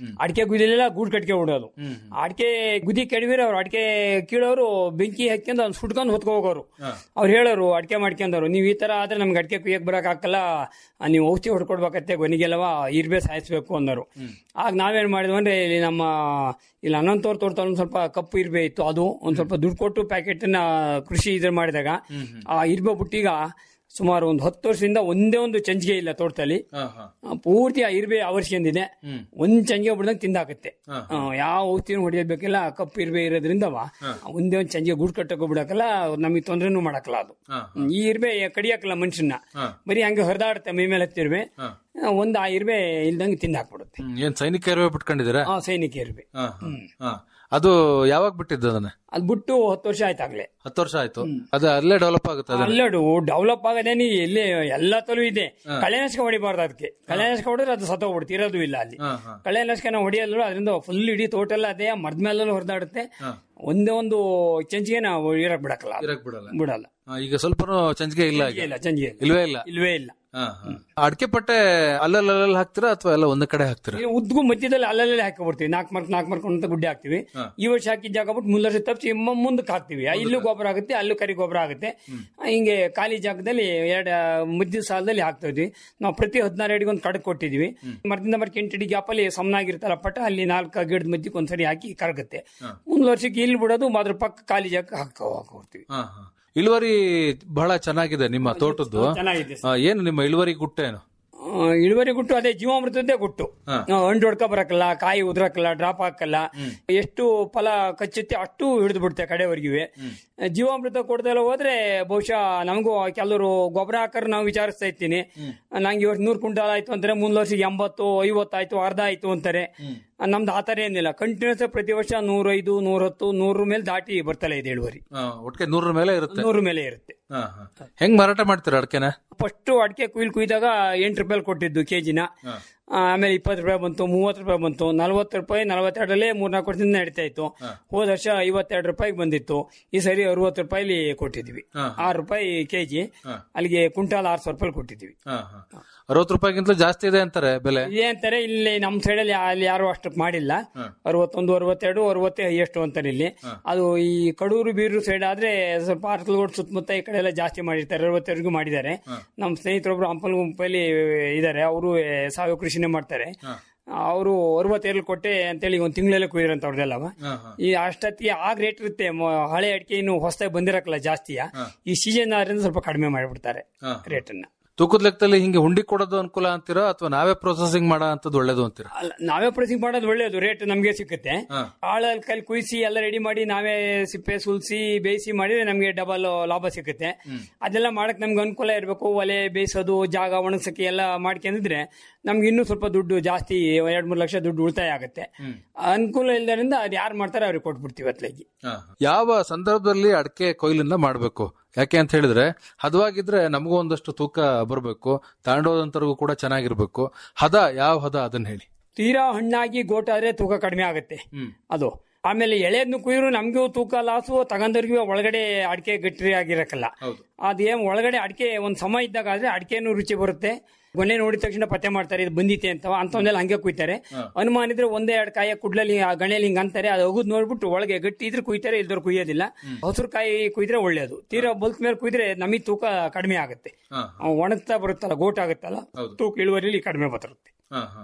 ಅಡಿಕೆ ಗುದಿಲೆಲ್ಲ ಗೂಡ್ ಕಟ್ಕೆ ಬಿಡೋದು ಅಡಿಕೆ ಗುದಿ ಕೆಡವಿರ ಅವ್ರು ಅಡಿಕೆ ಕೀಳೋರು ಬೆಂಕಿ ಹಾಕ್ಯಂದು ಅವ್ನು ಸುಟ್ಕೊಂಡು ಹೊತ್ಕೊ ಹೋಗೋರು ಅವ್ರು ಹೇಳೋರು ಅಡಿಕೆ ಮಾಡ್ಕೊಂಡವ್ರು ನೀವು ಈ ತರ ಆದ್ರೆ ನಮ್ಗೆ ಅಡಿಕೆ ಕುಯ್ಯಕ್ ಬರಕ್ ಆಗಲ್ಲ ನೀವು ಔಷಧಿ ಹೊಡ್ಕೊಡ್ಬೇಕತ್ತೆ ಗೊನಿಗೆಲ್ಲವ ಇರ್ಬೇ ಸಾಯಿಸ್ಬೇಕು ಅಂದರು ಆಗ ನಾವೇನ್ ಮಾಡಿದ್ವಿ ಅಂದ್ರೆ ಇಲ್ಲಿ ನಮ್ಮ ಇಲ್ಲಿ ಅನಂತವ್ರ ತೋಟದಲ್ಲಿ ಒಂದ್ ಸ್ವಲ್ಪ ಕಪ್ಪು ಇರ್ಬೆ ಇತ್ತು ಅದು ಒಂದ್ ಸ್ವಲ್ಪ ದುಡ್ಡು ಕೊಟ್ಟು ಪ್ಯಾಕೆಟ್ ನ ಕೃಷಿ ಇದ್ರ ಮಾಡಿದಾಗ ಆ ಇರ್ಬೆ ಬುಟ್ಟಿಗ ಸುಮಾರು ಒಂದು ಹತ್ತು ವರ್ಷದಿಂದ ಒಂದೇ ಒಂದು ಚಂಚಿಗೆ ಇಲ್ಲ ತೋಟದಲ್ಲಿ ಆ, ಪೂರ್ತಿ ಆ ಇರ್ಬೆ ಆವರಿಸ್ಕೊಂಡಿದೆ ಒಂದ್ ಚಂಜಿಗೆ ಬಿಡ್ದಂಗೆ ತಿಂದಾಕತ್ತೆ ಆ, ಯಾವ ಔಷಧಿನೂ ಹೊಡೆಯಬೇಕಿಲ್ಲ ಕಪ್ಪು ಇರ್ಬೆ ಇರೋದ್ರಿಂದವ ಒಂದೇ ಒಂದ್ ಚಂಜಿಗೆ ಗುಡ್ ಕಟ್ಟಕ್ಕೂ ಬಿಡಕಲ್ಲ ನಮಗೆ ತೊಂದ್ರೆನೂ ಮಾಡಕ್ಕಲ್ಲ ಅದು ಹ್ಮ್. ಈ ಇರ್ಬೆ ಕಡಿಯಕ್ಕಲ್ಲ ಮನುಷ್ಯನ ಬರೀ ಹಂಗೆ ಹರಿದಾಡುತ್ತೆ ಮೈ ಮೇಲೆ ಹತ್ತಿರ್ಬೆ ಆ, ಒಂದ್ ಆ ಇರ್ಬೆ ಇಲ್ದಂಗೆ ತಿಂದಾಕ್ಬಿಡುತ್ತೆ ಹ್ಮ್, ಏನ್ ಸೈನಿಕ ಇರುವೆ ಬಿಟ್ಕೊಂಡಿದ್ದೀರಾ ಆ ಸೈನಿಕ ಇರ್ಬೆ ಹಾ, ಹಾ, ಹಾ. ಅದು ಯಾವಾಗ ಬಿಟ್ಟಿದ್ದು ಅದನ್ನ ಅದ್ ಬಿಟ್ಟು ಹತ್ತು ವರ್ಷ ಆಯ್ತಾಗ್ಲೇ ಹತ್ತು ವರ್ಷ ಆಯ್ತು ಅದು ಅಲ್ಲೇ ಡೆವಲಪ್ ಆಗುತ್ತೆ ಅದನ್ನ ಅಲ್ಲಡು ಡೆವಲಪ್ ಆಗದೇನಿ ಎಲ್ಲಿ ಎಲ್ಲಾ ತಲೂ ಇದೆ ಕಳೆನಾಶಕ ಹೊಡಿಬಾರ್ದು ಅದಕ್ಕೆ ಕಳೆನಾಶಕ ಹೊಡೆದ್ರೆ ಅದು ಸತ್ತೋಗ್ಬಿಡುತ್ತೆ ಇರೋದು ಇಲ್ಲ ಅಲ್ಲಿ ಕಳೆನಾಶಕ ನಾವು ಹೊಡಿಯಲ್ಲ ಅದರಿಂದ ಫುಲ್ ಇಡೀ ತೋಟ ಎಲ್ಲ ಅದೇ ಮರದ ಮೇಲೆಲ್ಲ ಹೊರದಾಡುತ್ತೆ ಒಂದೇ ಒಂದು ಚಂಚಿಗೆ ನಾವು ಇರಕ್ ಬಿಡಕಲ್ಲ ಅದು. ಇರಕ್ ಬಿಡಲ್ಲ ಬಿಡಲ್ಲ ಹಾ, ಈಗ ಸ್ವಲ್ಪ ಚಂಚಿಗೆ ಇಲ್ಲ ಈಗ ಇಲ್ಲ ಚಂಚಿಗೆ ಇಲ್ಲ. ಇಲ್ವೇ ಇಲ್ಲ ಇಲ್ವೇ ಇಲ್ಲ ಅಡಿಕೆ ಪಟ್ಟೆ ಅಲ್ಲಲ್ಲಿ ಹಾಕ್ತೀರಾ ಅಥವಾ ಎಲ್ಲ ಒಂದ್ ಕಡೆ ಹಾಕ್ತೀರಾ ಈಗ ಉದ್ಗು ಮಧ್ಯದಲ್ಲಿ ಅಲ್ಲಲ್ಲೇ ಹಾಕಿಬಿಡ್ತೀವಿ ನಾಲ್ಕು ಮಾರ್ಕ್ ನಾಲ್ಕು ಮಾರ್ಕ್ ಅಂತ ಗುಡ್ಡೆ ಹಾಕ್ತಿವಿ ಈ ವರ್ಷ ಹಾಕಿದ ಜಾಗ ಬಿಟ್ಟು ಮುಂದೆ ವರ್ಷ ತಪ್ಪಿಸಿ ಮುಂದಕ್ಕೆ ಹಾಕ್ತಿವಿ ಇಲ್ಲೂ ಗೊಬ್ಬರ ಆಗುತ್ತೆ ಅಲ್ಲೂ ಕರಿ ಗೊಬ್ಬರ ಆಗುತ್ತೆ ಹಿಂಗೆ ಖಾಲಿ ಜಾಗದಲ್ಲಿ ಎರಡು ಮಧ್ಯ ಸಾಲದಲ್ಲಿ ಹಾಕ್ತಾ ಇದ್ವಿ ನಾವು ಪ್ರತಿ ಹದಿನಾರು ಅಡಿಗೆ ಒಂದು ಕಡಕ್ ಕೊಟ್ಟಿದ್ವಿ ಮರದಿಂದ ಮರಕ್ಕೆ ಎಂಟು ಅಡಿ ಗ್ಯಾಪಲ್ಲಿ ಸಮನಾಗಿರ್ತಲ್ಲ ಪಟ್ಟ ಅಲ್ಲಿ ನಾಲ್ಕು ಗಿಡದ ಮಧ್ಯಕ್ಕೆ ಒಂದ್ಸರಿ ಹಾಕಿ ಕರಗುತ್ತೆ ಮುಂದ್ ವರ್ಷಕ್ಕೆ ಇಲ್ಲಿ ಬಿಡೋದು ಅದ್ರ ಪಕ್ಕ ಖಾಲಿ ಜಾಗ ಹಾಕೋ ಹಾಕೊಡ್ತೀವಿ ಹಾ, ಹಾ. ಇಳುವರಿ ಬಹಳ ಚೆನ್ನಾಗಿದೆ ನಿಮ್ಮ ತೋಟದ್ದು ಚೆನ್ನಾಗಿದೆ ಆ, ಏನು ನಿಮ್ಮ ಇಳುವರಿ ಗುಟ್ಟೇನು ಆ, ಇಳುವರಿ ಗುಟ್ಟು ಅದೇ ಜೀವಾಮೃತದ್ದೇ ಗುಟ್ಟು ಹಾ. ಆ, ಹಣ್ಣು ಹೊಡ್ಕೊ ಬರಕಲ್ಲ ಕಾಯಿ ಉದ್ರಕಲ್ಲ ಡ್ರಾಪ್ ಹಾಕಲ್ಲ ಎಷ್ಟು ಫಲ ಕಚ್ಚುತ್ತೆ ಅಷ್ಟು ಹಿಡಿದು ಬಿಡುತ್ತೆ ಕಡೆವರೆಗಿವೆ ಜೀವಾಮೃತ ಕೊಡ್ದಲ್ಲ ಹೋದ್ರೆ ಬಹುಶಃ ನಮಗೂ ಕೆಲವರು ಗೊಬ್ಬರ ಹಾಕರ್ ನಾವು ವಿಚಾರಿಸ್ತಾ ಇರ್ತೀನಿ ನಂಗೆ ಇವತ್ತು ನೂರು ಕ್ವಿಂಟಾಲ್ ಆಯ್ತು ಅಂದ್ರೆ ಮುಂದ್ ವರ್ಷಕ್ಕೆ ಎಂಬತ್ತು ಐವತ್ತು ಆಯ್ತು ಅರ್ಧ ಆಯ್ತು ಅಂತಾರೆ ಆ, ನಮ್ದು ಆತರ ಏನಿಲ್ಲ ಕಂಟಿನ್ಯೂಸ್ ಪ್ರತಿ ವರ್ಷ ನೂರೈದು ನೂರಹತ್ತು ನೂರ ಮೇಲೆ ದಾಟಿ ಬರ್ತಲೇ ಇದೆ ಇಳುವರಿ ಆ, ಒಟ್ಟಿಗೆ ನೂರರ ಮೇಲೆ ಇರುತ್ತೆ ನೂರ ಮೇಲೆ ಇರುತ್ತೆ ಹಾ, ಹಾ. ಹೆಂಗ್ ಮಾರಾಟ ಮಾಡ್ತೀರಾ ಅಡಕೆನ ಫಸ್ಟ್ ಅಡಿಕೆ ಕುಯ್ಲ್ ಕುಯ್ದಾಗ ಎಂಟು ರೂಪಾಯಿ ಕೊಟ್ಟಿದ್ದು ಕೆಜಿನ ಆಮೇಲೆ ಇಪ್ಪತ್ತು ರೂಪಾಯಿ ಬಂತು ಮೂವತ್ತು ರೂಪಾಯಿ ಬಂತು ನಲ್ವತ್ತು ರೂಪಾಯಿ ನಲವತ್ತೆರಡರಲ್ಲೇ ಮೂರ್ನಾಲ್ಕು ವರ್ಷದಿಂದ ನಡೀತಾ ಇತ್ತು ಹೋದ ವರ್ಷ ಐವತ್ತೆರಡು ರೂಪಾಯಿಗೆ ಬಂದಿತ್ತು ಈ ಸರಿ ಅರವತ್ತು ರೂಪಾಯಿಲಿ ಕೊಟ್ಟಿದ್ವಿ ಆರು ರೂಪಾಯಿ ಕೆಜಿ ಅಲ್ಲಿಗೆ ಕ್ವಿಂಟಾಲ್ ಆರು ಸಾವಿರ ರೂಪಾಯಿ ಕೊಟ್ಟಿದ್ವಿ ಅರವತ್ತು ರೂಪಾಯಿಗಿಂತ ಜಾಸ್ತಿ ಇದೆ ಅಂತಾರೆ ಬೆಲೆ ಇದೇ ಅಂತಾರೆ ಇಲ್ಲಿ ನಮ್ಮ ಸೈಡಲ್ಲಿ ಅಲ್ಲಿ ಯಾರು ಅಷ್ಟಕ್ಕೆ ಮಾಡಿಲ್ಲ ಅರವತ್ತೊಂದು ಅರವತ್ತೆರಡು ಅರವತ್ತೇ ಎಷ್ಟು ಅಂತಾರೆ ಇಲ್ಲಿ ಅದು ಈ ಕಡೂರು ಬೀರು ಸೈಡ್ ಆದ್ರೆ ಸ್ವಲ್ಪ ಆರ್ಕಲ್ಗೋಡ್ ಸುತ್ತಮುತ್ತ ಈ ಕಡೆ ಎಲ್ಲ ಜಾಸ್ತಿ ಮಾಡಿರ್ತಾರೆ ಅರವತ್ತೆರಡು ಮಾಡಿದ್ದಾರೆ ನಮ್ಮ ಸ್ನೇಹಿತರೊಬ್ರು ಹಂಪಲ್ ಗುಂಪಲ್ಲಿ ಇದ್ದಾರೆ ಅವರು ಸಾವಯವ ಕೃಷಿನೇ ಮಾಡ್ತಾರೆ ಅವರು ಅರವತ್ತೆರಡು ಕೊಟ್ಟೆ ಅಂತೇಳಿ ಒಂದು ತಿಂಗಳಲ್ಲೇ ಕುಯ್ಯರಂತ ಅವ್ರದ್ದೆಲ್ಲ ಈ ಅಷ್ಟೊತ್ತಿಗೆ ಆಗ ರೇಟ್ ಇರುತ್ತೆ ಮ- ಹಳೆ ಅಡಿಕೆ ಇನ್ನು ಹೊಸದಾಗಿ ಬಂದಿರಕ್ಕಲ್ಲ ಜಾಸ್ತಿಯ ಈ ಸೀಸನ್ ಆದ್ರಿಂದ ಸ್ವಲ್ಪ ಕಡಿಮೆ ಮಾಡಿಬಿಡ್ತಾರೆ ರೇಟನ್ನ ತೂಕದ ಲೆಕ್ಕದಲ್ಲಿ ಹಿಂಗೆ ಹುಂಡಿ ಕೊಡೋದು ಅನುಕೂಲ ಅಂತೀರಾ ಅಥವಾ ನಾವೇ ಪ್ರೊಸೆಸಿಂಗ್ ಮಾಡೋ ಅಂತದ್ದು ಒಳ್ಳೇದು ಅಂತೀರಾ ಅಲ್ಲ ನಾವೇ ಪ್ರೊಸೆಸಿಂಗ್ ಮಾಡೋದು ಒಳ್ಳೇದು ರೇಟ್ ನಮಗೆ ಸಿಕ್ಕುತ್ತೆ ಆಳಲ್ಲಿ ಕೈಲಿ ಕುಯ್ಸಿ ಎಲ್ಲ ರೆಡಿ ಮಾಡಿ ನಾವೇ ಸಿಪ್ಪೆ ಸುಲ್ಸಿ ಬೇಯಿಸಿ ಮಾಡಿದ್ರೆ ನಮಗೆ ಡಬಲ್ ಲಾಭ ಸಿಕ್ಕುತ್ತೆ ಅದೆಲ್ಲ ಮಾಡಕ್ ನಮ್ಗೆ ಅನುಕೂಲ ಇರಬೇಕು ಒಲೆ ಬೇಯಿಸೋದು ಜಾಗ ಒಣಗ್ಸಕ್ಕೆ ಎಲ್ಲ ಮಾಡ್ಕೊಂಡಿದ್ರೆ ನಮ್ಗೆ ಇನ್ನೂ ಸ್ವಲ್ಪ ದುಡ್ಡು ಜಾಸ್ತಿ ಎರಡ್ ಮೂರು ಲಕ್ಷ ದುಡ್ಡು ಉಳಿತಾಯ ಆಗುತ್ತೆ ಅನುಕೂಲ ಇಲ್ಲದರಿಂದ ಅದು ಯಾರು ಮಾಡ್ತಾರೆ ಅವ್ರಿಗೆ ಕೊಟ್ಬಿಡ್ತೀವಿ ಅತ್ಲಾಗಿ ಯಾವ ಸಂದರ್ಭದಲ್ಲಿ ಅಡಕೆ ಕೊಯ್ಲನ್ನ ಮಾಡಬೇಕು ಯಾಕೆ ಅಂತ ಹೇಳಿದ್ರೆ ಹದವಾಗಿದ್ರೆ ನಮಗೂ ಒಂದಷ್ಟು ತೂಕ ಬರಬೇಕು ತಾಂಡೋದಂತರಿಗೂ ಕೂಡ ಚೆನ್ನಾಗಿರ್ಬೇಕು ಹದ ಯಾವ ಹದ ಅದನ್ನ ಹೇಳಿ ತೀರಾ ಹಣ್ಣಾಗಿ ಗೋಟಾದ್ರೆ ತೂಕ ಕಡಿಮೆ ಆಗುತ್ತೆ ಅದು ಆಮೇಲೆ ಎಳೆದ್ನು ಕುಯ್ರು ನಮ್ಗೂ ತೂಕ ಲಾಸು ತಗೊಂಡವ್ರಿಗೂ ಒಳಗಡೆ ಅಡಿಕೆ ಗಟ್ಟಿ ಆಗಿರಕ್ಕಲ್ಲ ಅದೇನ್ ಒಳಗಡೆ ಅಡಿಕೆ ಒಂದ್ ಸಮ ಇದ್ದಾಗ ಆದ್ರೆ ಅಡಿಕೆನೂ ರುಚಿ ಬರುತ್ತೆ ಗೊನೆ ನೋಡಿದ ತಕ್ಷಣ ಪತ್ತೆ ಮಾಡ್ತಾರೆ ಇದು ಬಂದಿತ್ತೆ ಅಂತ ಅಂತವನ್ನೆಲ್ಲ ಹಂಗೆ ಕುಯ್ತಾರೆ ಅನುಮಾನ ಇದ್ರೆ ಒಂದೇ ಎರಡು ಕಾಯ ಕುಡ್ಲಲ್ಲಿ ಆ ಗಣೆಯಲ್ಲಿ ಹಿಂಗ್ ಅಂತಾರೆ ಅದು ಹೋಗುದ್ ನೋಡ್ಬಿಟ್ಟು ಒಳಗೆ ಗಟ್ಟಿ ಇದ್ರೆ ಕುಯ್ತಾರೆ ಇಲ್ದವ್ರು ಕುಯ್ಯೋದಿಲ್ಲ ಹಸಿರು ಕಾಯಿ ಕುಯ್ದ್ರೆ ಒಳ್ಳೇದು ತೀರಾ ಬಲ್ಕ್ ಮೇಲೆ ಕುಯ್ದ್ರೆ ನಮಗೆ ತೂಕ ಕಡಿಮೆ ಆಗುತ್ತೆ ಅವ್ ಒಣಗ್ತಾ ಬರುತ್ತಲ್ಲ ಗೋಟ್ ಆಗುತ್ತಲ್ಲ ತೂಕ ಇಳುವರಿಲಿ ಕಡಿಮೆ ಬರುತ್ತೆ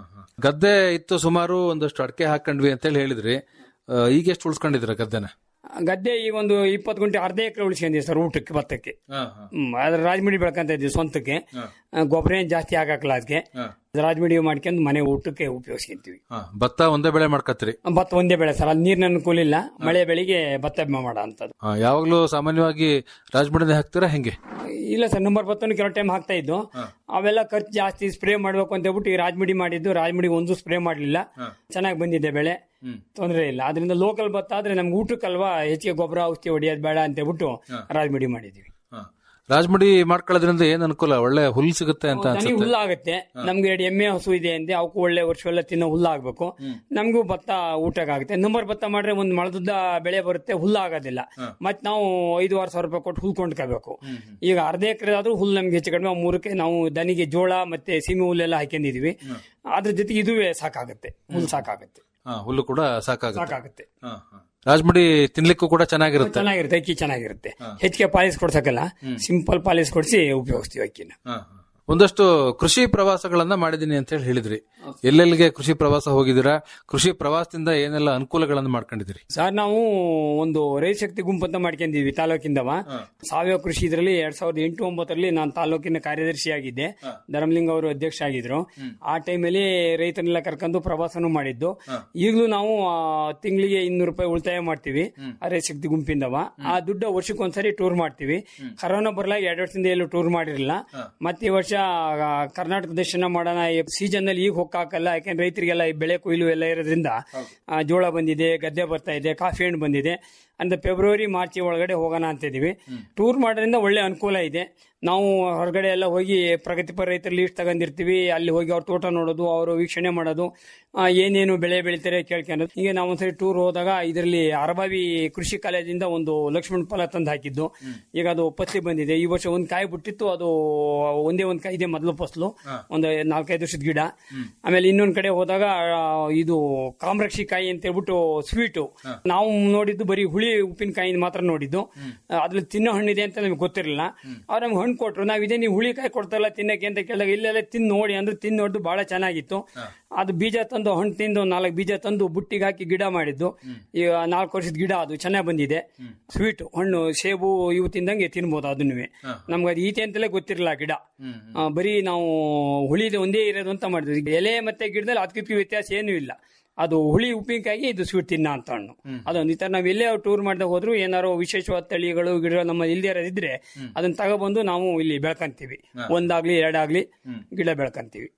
ಗದ್ದೆ ಇತ್ತು ಸುಮಾರು ಒಂದಷ್ಟು ಅಡಕೆ ಹಾಕೊಂಡ್ವಿ ಅಂತೇಳಿ ಹೇಳಿದ್ರಿ ಆ, ಈಗ ಎಷ್ಟು ಉಳ್ಸ್ಕೊಂಡಿದ್ರ ಗದ್ದೆನ ಗದ್ದೆ ಈಗ ಒಂದು ಇಪ್ಪತ್ತು ಗುಂಟೆ ಅರ್ಧ ಎಕರೆ ಉಳಿಸ್ಕೊಂಡಿದ್ದೀವಿ ಸರ್ ಊಟಕ್ಕೆ ಭತ್ತಕ್ಕೆ ಹ್ಮ್ ಅದ್ರ ರಾಜಮಿಡಿ ಬೆಳ್ಕೊಂತ ಇದ್ದೀವಿ ಸ್ವಂತಕ್ಕೆ ಆ, ಗೊಬ್ಬರ ಏನ್ ಜಾಸ್ತಿ ಹಾಕಲ್ಲ ಅದಕ್ಕೆ ರಾಜಮಿಡಿ ಮಾಡ್ಕೊಂಡು ಮನೆ ಊಟಕ್ಕೆ ಉಪಯೋಗಿಸ್ಕೊಂತೀವಿ ಹಾ, ಭತ್ತ ಒಂದೇ ಬೆಳೆ ಮಾಡ್ಕತ್ರಿ ಭತ್ತ ಒಂದೇ ಬೆಳೆ ಸರ್ ಅಲ್ಲಿ ನೀರಿನ ಅನುಕೂಲ ಇಲ್ಲ ಮಳೆ ಬೆಳಿಗ್ಗೆ ಭತ್ತ ಮಾಡೋ ಅಂತದ್ದು ಆ, ಯಾವಾಗ್ಲೂ ಸಾಮಾನ್ಯವಾಗಿ ರಾಜಮಣಿನೇ ಹಾಕ್ತೀರಾ ಹೆಂಗೆ ಇಲ್ಲ ಸರ್ ನಂಬರ್ ಭತ್ತನು ಕೆಲವು ಟೈಮ್ ಹಾಕ್ತಾ ಇದ್ದು ಅವೆಲ್ಲ ಖರ್ಚು ಜಾಸ್ತಿ ಸ್ಪ್ರೇ ಮಾಡ್ಬೇಕು ಅಂತ ಹೇಳ್ಬಿಟ್ಟು ಈ ರಾಜಮಿಡಿ ಮಾಡಿದ್ದು ರಾಜಮಿಡಿ ಒಂದು ಸ್ಪ್ರೇ ಮಾಡ್ಲಿಲ್ಲ ಚೆನ್ನಾಗಿ ಬಂದಿದೆ ಬೆಳೆ ತೊಂದರೆ ಇಲ್ಲ ಅದರಿಂದ ಲೋಕಲ್ ಭತ್ತ ಆದ್ರೆ ನಮ್ಗೆ ಊಟಕ್ಕಲ್ವಾ ಹೆಚ್ಚಿಗೆ ಗೊಬ್ಬರ ಔಷಧಿ ಹೊಡಿಯೋದು ಬೇಡ ಅಂತ ಹೇಳ್ಬಿಟ್ಟು ರಾಜಮಿಡಿ ಮಾಡಿದೀವಿ ರಾಜಮಡಿ ಮಾಡ್ಕೊಳ್ಳೋದ್ರಿಂದ ಏನ್ ಅನುಕೂಲ ಒಳ್ಳೆ ಹುಲ್ ಸಿಗುತ್ತೆ ಅಂತ ನನಗೆ ಅನ್ಸುತ್ತೆ ಹುಲ್ಲಾಗುತ್ತೆ ನಮ್ಗೆ ಎರಡು ಎಮ್ಮೆ ಹಸು ಇದೆ ಅಂದೆ ಅವಕ್ಕೂ ಒಳ್ಳೆ ವರ್ಷವೆಲ್ಲ ತಿನ್ನೋ ಹುಲ್ಲಾಗಬೇಕು ನಮಗೂ ಭತ್ತ ಊಟಕ್ಕಾಗುತ್ತೆ ನಂಬರ್ ಭತ್ತ ಮಾಡ್ರೆ ಒಂದು ಮಳದುದ್ದ ಬೆಳೆ ಬರುತ್ತೆ ಹುಲ್ಲಾಗೋದಿಲ್ಲ ಮತ್ ನಾವು ಐದು ಆರು ಸಾವಿರ ರೂಪಾಯಿ ಕೊಟ್ಟು ಹುಲ್ ಕೊಂಡ್ಕೋಬೇಕು ಈಗ ಅರ್ಧ ಎಕರೆ ಆದ್ರೂ ಹುಲ್ ನಮ್ಗೆ ಹೆಚ್ಚು ಕಡಿಮೆ ಮೂರಕ್ಕೆ ನಾವು ದನಿಗೆ ಜೋಳ ಮತ್ತೆ ಸೀಮೆ ಹುಲ್ಲೆಲ್ಲ ಹಾಕೊಂಡಿದೀವಿ ಅದ್ರ ಜೊತೆಗೆ ಇದುವೇ ಸಾಕಾಗುತ್ತೆ ಹುಲ್ ಸಾಕಾಗುತ್ತೆ ಹಾ, ಹುಲ್ಲು ಕೂಡ ಸಾಕಾಗುತ್ತೆ ಸಾಕಾಗುತ್ತೆ ರಾಜಮಡಿ ತಿನ್ಲಿಕ್ಕೂ ಕೂಡ ಚೆನ್ನಾಗಿರುತ್ತೆ ಚೆನ್ನಾಗಿರುತ್ತೆ ಅಕ್ಕಿ ಚೆನ್ನಾಗಿರುತ್ತೆ ಹೆಚ್ಚಿಗೆ ಪಾಲಿಸ್ ಕೊಡ್ಸಕ್ಕಲ್ಲ ಸಿಂಪಲ್ ಪಾಲಿಸ್ ಕೊಡಿಸಿ ಉಪಯೋಗಿಸ್ತೀವಿ ಅಕ್ಕಿನ ಒಂದಷ್ಟು ಕೃಷಿ ಪ್ರವಾಸಗಳನ್ನ ಮಾಡಿದೀನಿ ಅಂತ ಹೇಳಿ ಹೇಳಿದ್ರಿ ಎಲ್ಲೆಲ್ಲಿಗೆ ಕೃಷಿ ಪ್ರವಾಸ ಹೋಗಿದ್ದೀರಾ ಕೃಷಿ ಪ್ರವಾಸದಿಂದ ಏನೆಲ್ಲ ಅನುಕೂಲಗಳನ್ನು ಮಾಡ್ಕೊಂಡಿದ್ದೀರಿ ಸರ್ ನಾವು ಒಂದು ರೈತ ಶಕ್ತಿ ಗುಂಪು ಅಂತ ಮಾಡ್ಕೊಂಡಿದ್ವಿ ತಾಲೂಕಿಂದವ ಸಾವಯವ ಕೃಷಿ ಇದರಲ್ಲಿ ಎರಡ್ ಸಾವಿರದ ಎಂಟು ಒಂಬತ್ತರಲ್ಲಿ ನಾನು ತಾಲೂಕಿನ ಕಾರ್ಯದರ್ಶಿಯಾಗಿದ್ದೆ ಧರ್ಮಲಿಂಗ ಅವರು ಅಧ್ಯಕ್ಷ ಆಗಿದ್ರು ಆ ಟೈಮಲ್ಲಿ ರೈತರನ್ನೆಲ್ಲ ಕರ್ಕೊಂಡು ಪ್ರವಾಸನೂ ಮಾಡಿದ್ದು ಈಗಲೂ ನಾವು ತಿಂಗಳಿಗೆ ಇನ್ನೂರು ರೂಪಾಯಿ ಉಳಿತಾಯ ಮಾಡ್ತೀವಿ ಆ ರೈತ ಶಕ್ತಿ ಗುಂಪಿಂದವ ಆ ದುಡ್ಡು ವರ್ಷಕ್ಕೊಂದ್ಸರಿ ಟೂರ್ ಮಾಡ್ತೀವಿ ಕರೋನಾ ಬರ್ಲಾಗ ಎರಡು ವರ್ಷದಿಂದ ಎಲ್ಲೂ ಟೂರ್ ಮಾಡಿರಲಿಲ್ಲ ಮತ್ತೆ ಈ ವರ್ಷ ಆ, ಕರ್ನಾಟಕ ದರ್ಶನ ಮಾಡೋಣ ಸೀಸನ್ ಅಲ್ಲಿ ಈಗ ಹೋಗಕ್ಕಾಗಲ್ಲ ಯಾಕೆಂದ್ರೆ ರೈತರಿಗೆಲ್ಲ ಈ ಬೆಳೆ ಕೊಯ್ಲು ಎಲ್ಲ ಇರೋದ್ರಿಂದ ಆ, ಜೋಳ ಬಂದಿದೆ ಗದ್ದೆ ಬರ್ತಾ ಇದೆ ಕಾಫಿ ಹಣ್ಣು ಬಂದಿದೆ ಅಂದ್ರೆ ಫೆಬ್ರವರಿ ಮಾರ್ಚ್ ಒಳಗಡೆ ಹೋಗೋಣ ಅಂತ ಇದೀವಿ ಟೂರ್ ಮಾಡೋದ್ರಿಂದ ಒಳ್ಳೆ ಅನುಕೂಲ ಇದೆ ನಾವು ಹೊರಗಡೆ ಎಲ್ಲ ಹೋಗಿ ಪ್ರಗತಿಪರ ರೈತರ ಲೀಸ್ಟ್ ತಗೊಂಡಿರ್ತೀವಿ ಅಲ್ಲಿ ಹೋಗಿ ಅವ್ರ ತೋಟ ನೋಡೋದು ಅವರು ವೀಕ್ಷಣೆ ಮಾಡೋದು ಆ, ಏನೇನು ಬೆಳೆ ಬೆಳಿತಾರೆ ಕೇಳ್ಕೊಳ್ಳೋದು ಹೀಗೆ ನಾವು ಒಂದ್ಸರಿ ಟೂರ್ ಹೋದಾಗ ಇದರಲ್ಲಿ ಅರಬಾವಿ ಕೃಷಿ ಕಾಲೇಜಿಂದ ಒಂದು ಲಕ್ಷ್ಮಣ ಫಲ ತಂದು ಹಾಕಿದ್ದು ಈಗ ಅದು ಪತ್ತಿ ಬಂದಿದೆ ಈ ವರ್ಷ ಒಂದ್ ಕಾಯಿ ಬಿಟ್ಟಿತ್ತು ಅದು ಒಂದೇ ಒಂದ್ ಕಾಯಿ ಇದೆ ಮೊದಲು ಫಸಲು ಒಂದು ನಾಲ್ಕೈದು ವರ್ಷದ ಗಿಡ ಆಮೇಲೆ ಇನ್ನೊಂದ್ ಕಡೆ ಹೋದಾಗ ಆ, ಇದು ಕಾಮರಕ್ಷಿ ಕಾಯಿ ಅಂತ ಹೇಳ್ಬಿಟ್ಟು ಸ್ವೀಟು ನಾವು ನೋಡಿದ್ದು ಬರೀ ಹುಳಿ ಉಪ್ಪಿನಕಾಯಿ ಮಾತ್ರ ನೋಡಿದ್ದು ಅದ್ರಲ್ಲಿ ತಿನ್ನೋ ಹಣ್ಣಿದೆ ಅಂತ ನಮ್ಗೆ ಗೊತ್ತಿರಲಿಲ್ಲ ಅವ್ರು ನಮ್ಗೆ ಹಣ್ಣು ಕೊಟ್ರು ನಾವ್ ಇದೇ ನೀವು ಹುಳಿ ಕಾಯಿ ಕೊಡ್ತಾರಲ್ಲ ತಿನ್ನಕ್ಕೆ ಅಂತ ಕೇಳಿದಾಗ ಇಲ್ಲೆಲ್ಲ ತಿಂದು ನೋಡಿ ಅಂದ್ರೆ ತಿಂದು ನೋಡಿದ್ದು ಬಹಳ ಚೆನ್ನಾಗಿತ್ತು ಅದು ಬೀಜ ತಂದು ಹಣ್ಣು ತಿಂದು ನಾಲ್ಕು ಬೀಜ ತಂದು ಬುಟ್ಟಿಗೆ ಹಾಕಿ ಗಿಡ ಮಾಡಿದ್ದು ಈಗ ನಾಲ್ಕು ವರ್ಷದ ಗಿಡ ಅದು ಚೆನ್ನಾಗಿ ಬಂದಿದೆ ಸ್ವೀಟ್ ಹಣ್ಣು ಸೇಬು ಇವು ತಿಂದಂಗೆ ತಿನ್ಬೋದು ಅದನ್ನು ನಮ್ಗೆ ಅದು ಈತೆ ಅಂತಲೇ ಗೊತ್ತಿರಲಿಲ್ಲ ಗಿಡ ಆ, ಬರೀ ನಾವು ಹುಳಿದ ಒಂದೇ ಇರೋದು ಅಂತ ಮಾಡಿದ್ವಿ ಎಲೆ ಮತ್ತೆ ಗಿಡದಲ್ಲಿ ಅದಕ್ಕೆ ವ್ಯತ್ಯಾಸ ಏನೂ ಇಲ್ಲ ಅದು ಹುಳಿ ಉಪ್ಪಿನಕಾಯಿ ಇದು ಸ್ವೀಟ್ ತಿನ್ನ ಅಂತ ಹಣ್ಣು ಅದೊಂದು ಈ ತರ ನಾವು ಎಲ್ಲೇ ಟೂರ್ ಮಾಡಿದಾಗ ಹೋದ್ರು ಏನಾರೋ ವಿಶೇಷವಾದ ತಳಿಗಳು ಗಿಡ ನಮ್ಮ ಇಲ್ದೇ ಇರೋದಿದ್ರೆ ಅದನ್ನ ತಗೊಬಂದು ನಾವು ಇಲ್ಲಿ ಬೆಳ್ಕಂತೀವಿ ಒಂದಾಗ್ಲಿ ಎರಡಾಗ್ಲಿ ಗಿಡ ಬೆಳ್ಕಂತೀವಿ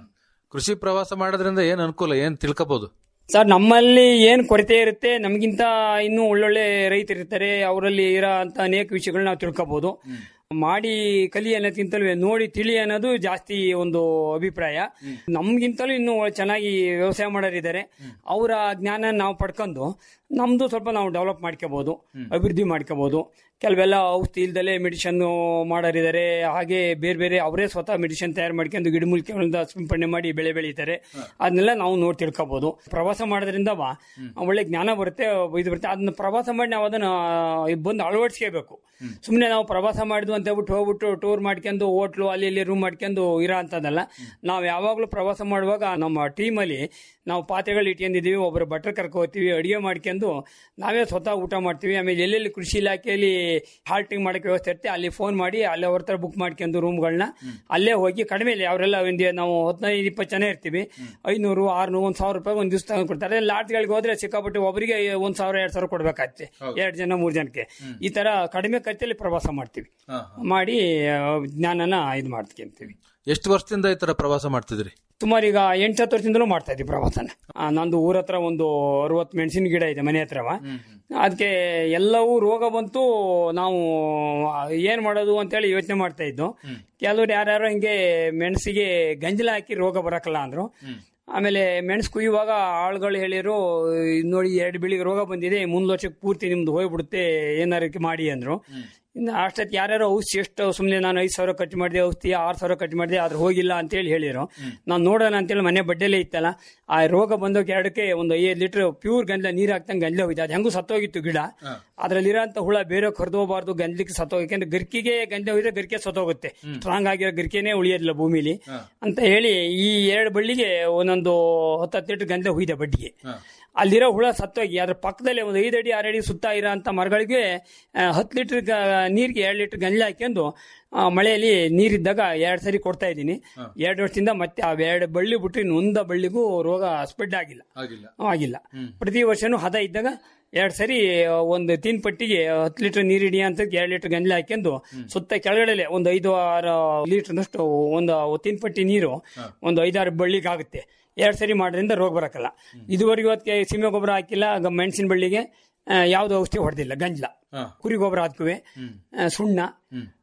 ಕೃಷಿ ಪ್ರವಾಸ ಮಾಡೋದ್ರಿಂದ ಏನ್ ಅನುಕೂಲ ಏನ್ ತಿಳ್ಕೊಬಹುದು ಸರ್ ನಮ್ಮಲ್ಲಿ ಏನ್ ಕೊರತೆ ಇರುತ್ತೆ ನಮಗಿಂತ ಇನ್ನೂ ಒಳ್ಳೊಳ್ಳೆ ರೈತರು ಇರ್ತಾರೆ ಅವರಲ್ಲಿ ಇರೋ ಅಂತ ಅನೇಕ ವಿಷಯಗಳನ್ನ ನಾವು ತಿಳ್ಕೊಬಹುದು ಮಾಡಿ ಕಲಿ ಅನ್ನೋದಕ್ಕಿಂತಲೂ ನೋಡಿ ತಿಳಿ ಅನ್ನೋದು ಜಾಸ್ತಿ ಒಂದು ಅಭಿಪ್ರಾಯ ನಮ್ಗಿಂತಲೂ ಇನ್ನೂ ಚೆನ್ನಾಗಿ ವ್ಯವಸಾಯ ಮಾಡೋರಿದ್ದಾರೆ ಅವರ ಜ್ಞಾನ ನಾವು ಪಡ್ಕೊಂಡು ನಮ್ದು ಸ್ವಲ್ಪ ನಾವು ಡೆವಲಪ್ ಮಾಡ್ಕೋಬಹುದು ಅಭಿವೃದ್ಧಿ ಮಾಡ್ಕೋಬಹುದು ಕೆಲವೆಲ್ಲ ಔಷಧಿ ಇಲ್ದಲೆ ಮೆಡಿಸಿನ್ ಮಾಡೋರಿದ್ದಾರೆ ಹಾಗೆ ಬೇರೆ ಬೇರೆ ಅವರೇ ಸ್ವತಃ ಮೆಡಿಸಿನ್ ತಯಾರು ಮಾಡ್ಕೊಂಡು ಗಿಡಮೂಲಿಕೆಗಳಿಂದ ಸಿಂಪಡಣೆ ಮಾಡಿ ಬೆಳೆ ಬೆಳೀತಾರೆ ಅದನ್ನೆಲ್ಲ ನಾವು ನೋಡಿ ತಿಳ್ಕೊಬಹುದು ಪ್ರವಾಸ ಮಾಡೋದ್ರಿಂದ ವಾ ಒಳ್ಳೆ ಜ್ಞಾನ ಬರುತ್ತೆ ಇದು ಬರುತ್ತೆ ಅದನ್ನ ಪ್ರವಾಸ ಮಾಡಿ ನಾವು ಅದನ್ನ ಬಂದು ಅಳವಡಿಸ್ಕೋಬೇಕು ಸುಮ್ಮನೆ ನಾವು ಪ್ರವಾಸ ಮಾಡಿದ್ವು ಅಂತ ಹೇಳ್ಬಿಟ್ಟು ಹೋಗ್ಬಿಟ್ಟು ಟೂರ್ ಮಾಡ್ಕೊಂಡು ಹೋಟ್ಲು ಅಲ್ಲಿ ಇಲ್ಲಿ ರೂಮ್ ಮಾಡ್ಕೊಂಡು ಇರೋ ಅಂತದಲ್ಲ ನಾವು ಯಾವಾಗಲೂ ಪ್ರವಾಸ ಮಾಡುವಾಗ ನಮ್ಮ ಟೀಮಲ್ಲಿ ನಾವು ಪಾತ್ರೆಗಳು ಇಟ್ಕೊಂಡಿದೀವಿ ಒಬ್ಬರು ಬಟ್ರ್ ಕರ್ಕೊ ಹೋಗ್ತೀವಿ ಅಡಿಗೆ ಮಾಡ್ಕೊಂಡು ನಾವೇ ಸ್ವತಃ ಊಟ ಮಾಡ್ತೀವಿ ಆಮೇಲೆ ಎಲ್ಲೆಲ್ಲಿ ಕೃಷಿ ಇಲಾಖೆಯಲ್ಲಿ ಹಾಲ್ಟಿಂಗ್ ಮಾಡಕ್ಕೆ ವ್ಯವಸ್ಥೆ ಇರುತ್ತೆ ಅಲ್ಲಿ ಫೋನ್ ಮಾಡಿ ಅಲ್ಲಿ ಅವ್ರ ಹತ್ರ ಬುಕ್ ಮಾಡ್ಕೊಂಡು ರೂಮ್ಗಳನ್ನ ಅಲ್ಲೇ ಹೋಗಿ ಕಡಿಮೆ ಅವರೆಲ್ಲ ಒಂದು ನಾವು ಹದಿನೈದು ಇಪ್ಪತ್ತು ಜನ ಇರ್ತೀವಿ ಐನೂರು ಆರ್ನೂರು ಒಂದ್ ಸಾವಿರ ರೂಪಾಯಿ ಒಂದ್ ದಿವಸ ತಗೊಂಡ್ ಕೊಡ್ತಾರೆ ಲಾಡ್ಜ್ಗಳಿಗೆ ಹೋದ್ರೆ ಸಿಕ್ಕಾಪಟ್ಟೆ ಒಬ್ಬರಿಗೆ ಒಂದ್ ಸಾವಿರ ಎರಡ್ ಸಾವಿರ ಕೊಡ್ಬೇಕಾಗುತ್ತೆ ಎರಡ್ ಜನ ಮೂರ್ ಜನಕ್ಕೆ ಈ ತರ ಕಡಿಮೆ ಖರ್ಚಲ್ಲಿ ಪ್ರವಾಸ ಮಾಡ್ತೀವಿ ಮಾಡಿ ಆ, ಜ್ಞಾನನ ಇದು ಮಾಡ್ಕೊಂತೀವಿ ಎಷ್ಟು ವರ್ಷದಿಂದ ಈ ತರ ಪ್ರವಾಸ ಮಾಡ್ತಿದ್ರಿ ಸುಮಾರು ಈಗ ಎಂಟು ಹತ್ತು ವರ್ಷದಿಂದಲೂ ಮಾಡ್ತಾ ಇದ್ವಿ ಪ್ರವಾಸನ ಆ, ನಂದು ಊರ ಹತ್ರ ಒಂದು ಅರವತ್ತು ಮೆಣಸಿನ ಗಿಡ ಇದೆ ಮನೆ ಹತ್ರವ ಅದಕ್ಕೆ ಎಲ್ಲವೂ ರೋಗ ಬಂತು ನಾವು ಆ, ಏನ್ ಮಾಡೋದು ಅಂತೇಳಿ ಯೋಚನೆ ಮಾಡ್ತಾ ಇದ್ದು ಕೆಲವ್ರು ಯಾರ್ಯಾರೋ ಹಿಂಗೆ ಮೆಣಸಿಗೆ ಗಂಜಲ ಹಾಕಿ ರೋಗ ಬರಕಲ್ಲ ಅಂದ್ರು ಆಮೇಲೆ ಮೆಣಸು ಕುಯ್ಯುವಾಗ ಆಳುಗಳು ಹೇಳಿರು ಇದ್ ನೋಡಿ ಎರಡು ಬೆಳಿಗ್ಗೆ ರೋಗ ಬಂದಿದೆ ಮುಂದ್ ವರ್ಷಕ್ಕೆ ಪೂರ್ತಿ ನಿಮ್ದು ಹೋಗ್ಬಿಡುತ್ತೆ ಏನಾರು ಮಾಡಿ ಅಂದ್ರು ಇನ್ನು ಅಷ್ಟೊತ್ತು ಯಾರ್ಯಾರೋ ಔಷಧಿ ಎಷ್ಟು ಸುಮ್ಮನೆ ನಾನು ಐದು ಸಾವಿರ ಖರ್ಚು ಮಾಡಿದೆ ಔಷಧಿ ಆರು ಸಾವಿರ ಖರ್ಚು ಮಾಡಿದೆ ಆದ್ರೆ ಹೋಗಿಲ್ಲ ಅಂತೇಳಿ ಹೇಳಿರು ನಾನು ನೋಡೋಣ ಅಂತೇಳಿ ಮನೆ ಬಡ್ಡೆಲೇ ಇತ್ತಲ್ಲ ಆ ರೋಗ ಬಂದೋಕೆ ಎರಡಕ್ಕೆ ಒಂದು ಐದು ಲೀಟರ್ ಪ್ಯೂರ್ ಗಂಜಲ ನೀರು ಹಾಕ್ತಂಗೆ ಗಂಜಲ ಹೋಯ್ತು ಅದು ಹೆಂಗೂ ಸತ್ತೋಗಿತ್ತು ಗಿಡ ಅದ್ರಲ್ಲಿರೋಂಥ ಹುಳ ಬೇರೆ ಕರ್ದೋಗಬಾರ್ದು ಗಂಜಲಿಕ್ಕೆ ಸತ್ತೋಗ ಯಾಕಂದ್ರೆ ಗರ್ಕಿಗೆ ಗಂಜಲ ಹೋಯ್ದ್ರೆ ಗರಿಕೆ ಸತ್ತೋಗುತ್ತೆ ಸ್ಟ್ರಾಂಗ್ ಆಗಿರೋ ಗರಿಕೆನೇ ಉಳಿಯೋದಿಲ್ಲ ಭೂಮಿಲಿ ಅಂತ ಹೇಳಿ ಈ ಎರಡು ಬಳ್ಳಿಗೆ ಒಂದೊಂದು ಹತ್ತತ್ತು ಲೀಟರ್ ಗಂಜಲ ಹುಯ್ದೆ ಬಡ್ಡಿಗೆ ಅಲ್ಲಿರೋ ಹುಳ ಸತ್ತೋಗಿ ಅದ್ರ ಪಕ್ಕದಲ್ಲಿ ಒಂದು ಐದು ಅಡಿ ಆರು ಅಡಿ ಸುತ್ತ ಇರೋ ಅಂತ ಮರಗಳಿಗೆ ಆ, ಹತ್ತು ಲೀಟರ್ ನೀರಿಗೆ ಎರಡು ಲೀಟರ್ ಗಂಜಲ ಹಾಕ್ಯಂದು ಆ, ಮಳೆಯಲ್ಲಿ ನೀರಿದ್ದಾಗ ಎರಡು ಸರಿ ಕೊಡ್ತಾ ಇದ್ದೀನಿ ಎರಡು ವರ್ಷದಿಂದ ಮತ್ತೆ ಆ ಎರಡು ಬಳ್ಳಿ ಬಿಟ್ರೆ ಇನ್ನೊಂದ ಬಳ್ಳಿಗೂ ರೋಗ ಸ್ಪ್ರೆಡ್ ಆಗಿಲ್ಲ ಆಗಿಲ್ಲ ಆಗಿಲ್ಲ ಪ್ರತಿ ವರ್ಷನೂ ಹದ ಇದ್ದಾಗ ಎರಡ್ ಸರಿ ಒಂದು ತೀನ್ ಪಟ್ಟಿಗೆ ಹತ್ತು ಲೀಟರ್ ನೀರು ಹಿಡಿಯ ಅಂತ ಎರಡು ಲೀಟರ್ ಗಂಜಲ ಹಾಕ್ಯಂದು ಸುತ್ತ ಕೆಳಗಡೆ ಒಂದು ಐದು ಆರು ಲೀಟರ್ನಷ್ಟು ಒಂದು ತೀನ್ ಪಟ್ಟಿ ನೀರು ಒಂದು ಐದಾರು ಬಳ್ಳಿಗೆ ಆಗುತ್ತೆ ಎರಡ್ ಸರಿ ಮಾಡೋದ್ರಿಂದ ರೋಗ ಬರಕಲ್ಲ ಇದುವರೆಗೂ ಇವತ್ತಿಗೆ ಸೀಮೆ ಗೊಬ್ಬರ ಹಾಕಿಲ್ಲ ಗ- ಮೆಣಸಿನ ಬಳ್ಳಿಗೆ ಆ, ಯಾವ್ದು ಔಷಧಿ ಹೊಡೆದಿಲ್ಲ ಗಂಜಲ ಕುರಿ ಗೊಬ್ಬರ ಹಾಕುವೆ ಆ, ಸುಣ್ಣ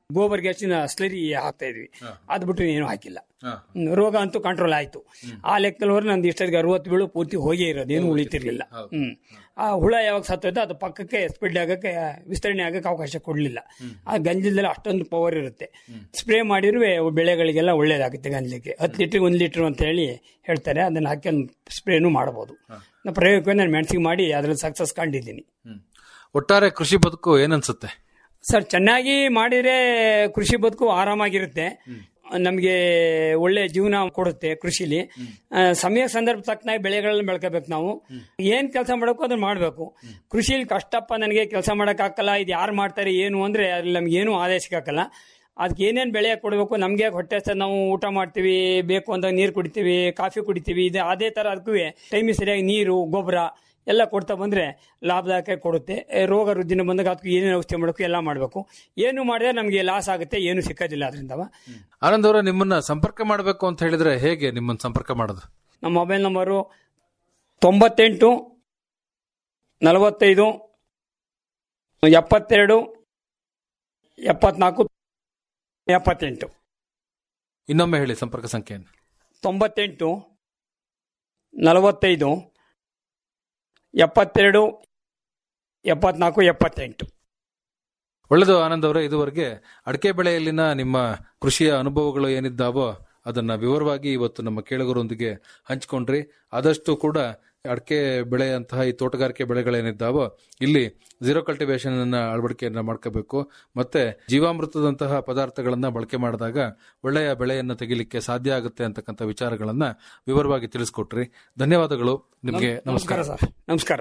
ಗೋಬರ್ ಗ್ಯಾಸಿನ ಸ್ಲರಿ ಹಾಕ್ತಾ ಇದ್ವಿ ಅದ್ ಬಿಟ್ಟು ಏನು ಹಾಕಿಲ್ಲ ಹ್ಮ್, ರೋಗ ಅಂತೂ ಕಂಟ್ರೋಲ್ ಆಯ್ತು ಆ ಲೆಕ್ಕದಲ್ಲಿ ಹೋದ್ರೆ ನಂದು ಇಷ್ಟೊತ್ತಿಗೆ ಅರವತ್ತು ಬೀಳು ಪೂರ್ತಿ ಹೋಗೇ ಇರೋದು ಏನು ಉಳಿತಿರ್ಲಿಲ್ಲ ಹ್ಮ್ ಆ ಹುಳ ಯಾವಾಗ ಸತ್ತೋಯ್ತು ಅದು ಪಕ್ಕಕ್ಕೆ ಸ್ಪ್ರೆಡ್ ಆಗಕ್ಕೆ ವಿಸ್ತರಣೆ ಆಗಕ್ಕೆ ಅವಕಾಶ ಕೊಡ್ಲಿಲ್ಲ ಆ ಗಂಜಲದಲ್ಲಿ ಅಷ್ಟೊಂದು ಪವರ್ ಇರುತ್ತೆ ಸ್ಪ್ರೇ ಮಾಡಿರುವೆ ಬೆಳೆಗಳಿಗೆಲ್ಲ ಒಳ್ಳೇದಾಗುತ್ತೆ ಗಂಜಲಿಕ್ಕೆ ಹತ್ತು ಲೀಟರ್ ಒಂದು ಲೀಟರ್ ಅಂತ ಹೇಳಿ ಹೇಳ್ತಾರೆ ಅದನ್ನ ಹಾಕಿ ಒಂದು ಸ್ಪ್ರೇನು ಮಾಡಬಹುದು ನಾ ಪ್ರಯೋಗಕ್ಕೆ ನಾನು ಮೆಣಸಿಗೆ ಮಾಡಿ ಅದ್ರಲ್ಲಿ ಸಕ್ಸಸ್ ಕಂಡಿದ್ದೀನಿ ಒಟ್ಟಾರೆ ಕೃಷಿ ಬದುಕು ಏನನ್ಸುತ್ತೆ ಸರ್ ಚೆನ್ನಾಗಿ ಮಾಡಿದ್ರೆ ಕೃಷಿ ಬದುಕು ಆರಾಮಾಗಿರುತ್ತೆ ನಮಗೆ ಒಳ್ಳೆ ಜೀವನ ಕೊಡುತ್ತೆ ಕೃಷಿಲಿ ಆ, ಸಮಯ ಸಂದರ್ಭ ತಕ್ಕನಾಗಿ ಬೆಳೆಗಳನ್ನ ಬೆಳ್ಕೋಬೇಕು ನಾವು ಏನ್ ಕೆಲಸ ಮಾಡಬೇಕು ಅದನ್ನ ಮಾಡಬೇಕು ಕೃಷಿಲಿ ಕಷ್ಟಪ್ಪ ನನಗೆ ಕೆಲಸ ಆಗಲ್ಲ ಇದು ಯಾರು ಮಾಡ್ತಾರೆ ಏನು ಅಂದ್ರೆ ಅದ್ರಲ್ಲಿ ನಮ್ಗೆ ಏನು ಆದಾಯ ಸಿಕ್ಕಾಕಲ್ಲ ಅದಕ್ಕೆ ಏನೇನು ಬೆಳೆ ಕೊಡಬೇಕು ನಮಗೆ ಹೊಟ್ಟೆ ಹಸ್ದ ನಾವು ಊಟ ಮಾಡ್ತೀವಿ ಬೇಕು ಅಂದಾಗ ನೀರು ಕುಡಿತೀವಿ ಕಾಫಿ ಕುಡಿತೀವಿ ಇದು ಅದೇ ಥರ ಅದಕ್ಕೂ ಟೈಮಿಗೆ ಸರಿಯಾಗಿ ನೀರು ಗೊಬ್ಬರ ಎಲ್ಲ ಕೊಡ್ತಾ ಬಂದ್ರೆ ಲಾಭದಾಯಕ ಕೊಡುತ್ತೆ ಏ, ರೋಗ ರುಜಿನ ಬಂದಾಗ ಅದಕ್ಕೆ ಏನೇನು ಔಷಧಿ ಮಾಡಬೇಕು ಎಲ್ಲ ಮಾಡಬೇಕು ಏನು ಮಾಡಿದ್ರೆ ನಮಗೆ ಲಾಸ್ ಆಗುತ್ತೆ ಏನು ಸಿಕ್ಕೋದಿಲ್ಲ ಅದರಿಂದ ಆನಂದ್ ಅವರ ನಿಮ್ಮನ್ನ ಸಂಪರ್ಕ ಮಾಡಬೇಕು ಅಂತ ಹೇಳಿದ್ರೆ ಹೇಗೆ ನಿಮ್ಮನ್ನ ಸಂಪರ್ಕ ಮಾಡೋದು ನಮ್ಮ ಮೊಬೈಲ್ ನಂಬರು ತೊಂಬತ್ತೆಂಟು ನಲವತ್ತೈದು ಎಪ್ಪತ್ತೆರಡು ಎಪ್ಪತ್ನಾಲ್ಕು ಎಪ್ಪತ್ತೆಂಟು ಇನ್ನೊಮ್ಮೆ ಹೇಳಿ ಸಂಪರ್ಕ ಸಂಖ್ಯೆಯನ್ನು ತೊಂಬತ್ತೆಂಟು ನಲವತ್ತೈದು ಎಪ್ಪತ್ತೆರಡು ಎಪ್ಪತ್ನಾಲ್ಕು ಎಪ್ಪತ್ತೆಂಟು ಒಳ್ಳೆಯದು ಆನಂದ್ ಅವರೇ ಇದುವರೆಗೆ ಅಡಿಕೆ ಬೆಳೆಯಲ್ಲಿನ ನಿಮ್ಮ ಕೃಷಿಯ ಅನುಭವಗಳು ಏನಿದ್ದಾವೋ ಅದನ್ನ ವಿವರವಾಗಿ ಇವತ್ತು ನಮ್ಮ ಕೇಳುಗರೊಂದಿಗೆ ಹಂಚಿಕೊಂಡ್ರಿ ಆದಷ್ಟು ಕೂಡ ಅಡಿಕೆ ಬೆಳೆಯಂತಹ ಈ ತೋಟಗಾರಿಕೆ ಬೆಳೆಗಳೇನಿದ್ದಾವೋ ಇಲ್ಲಿ ಝೀರೋ ಕಲ್ಟಿವೇಶನ್ ಅನ್ನ ಅಳವಡಿಕೆಯನ್ನ ಮಾಡ್ಕೋಬೇಕು ಮತ್ತೆ ಜೀವಾಮೃತದಂತಹ ಪದಾರ್ಥಗಳನ್ನ ಬಳಕೆ ಮಾಡಿದಾಗ ಒಳ್ಳೆಯ ಬೆಳೆಯನ್ನ ತೆಗಿಲಿಕ್ಕೆ ಸಾಧ್ಯ ಆಗುತ್ತೆ ಅಂತಕ್ಕಂಥ ವಿಚಾರಗಳನ್ನ ವಿವರವಾಗಿ ತಿಳಿಸ್ಕೊಟ್ರಿ ಧನ್ಯವಾದಗಳು ನಿಮಗೆ ನಮಸ್ಕಾರ ಸರ್ ನಮಸ್ಕಾರ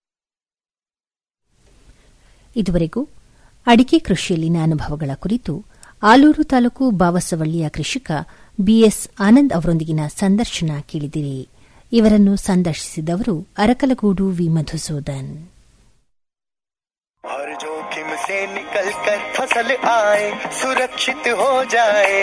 ಇದುವರೆಗೂ ಅಡಿಕೆ ಕೃಷಿಯಲ್ಲಿನ ಅನುಭವಗಳ ಕುರಿತು ಆಲೂರು ತಾಲೂಕು ಬಾವಸವಳ್ಳಿಯ ಕೃಷಿಕ ಬಿಎಸ್ ಆನಂದ್ ಅವರೊಂದಿಗಿನ ಸಂದರ್ಶನ ಕೇಳಿದಿರಿ ಇವರನ್ನು ಸಂದರ್ಶಿಸಿದವರು ಅರಕಲಗೂಡು ವಿ ಮಧುಸೂದನ್ हर जोखिम से निकल कर फसल आए सुरक्षित हो जाए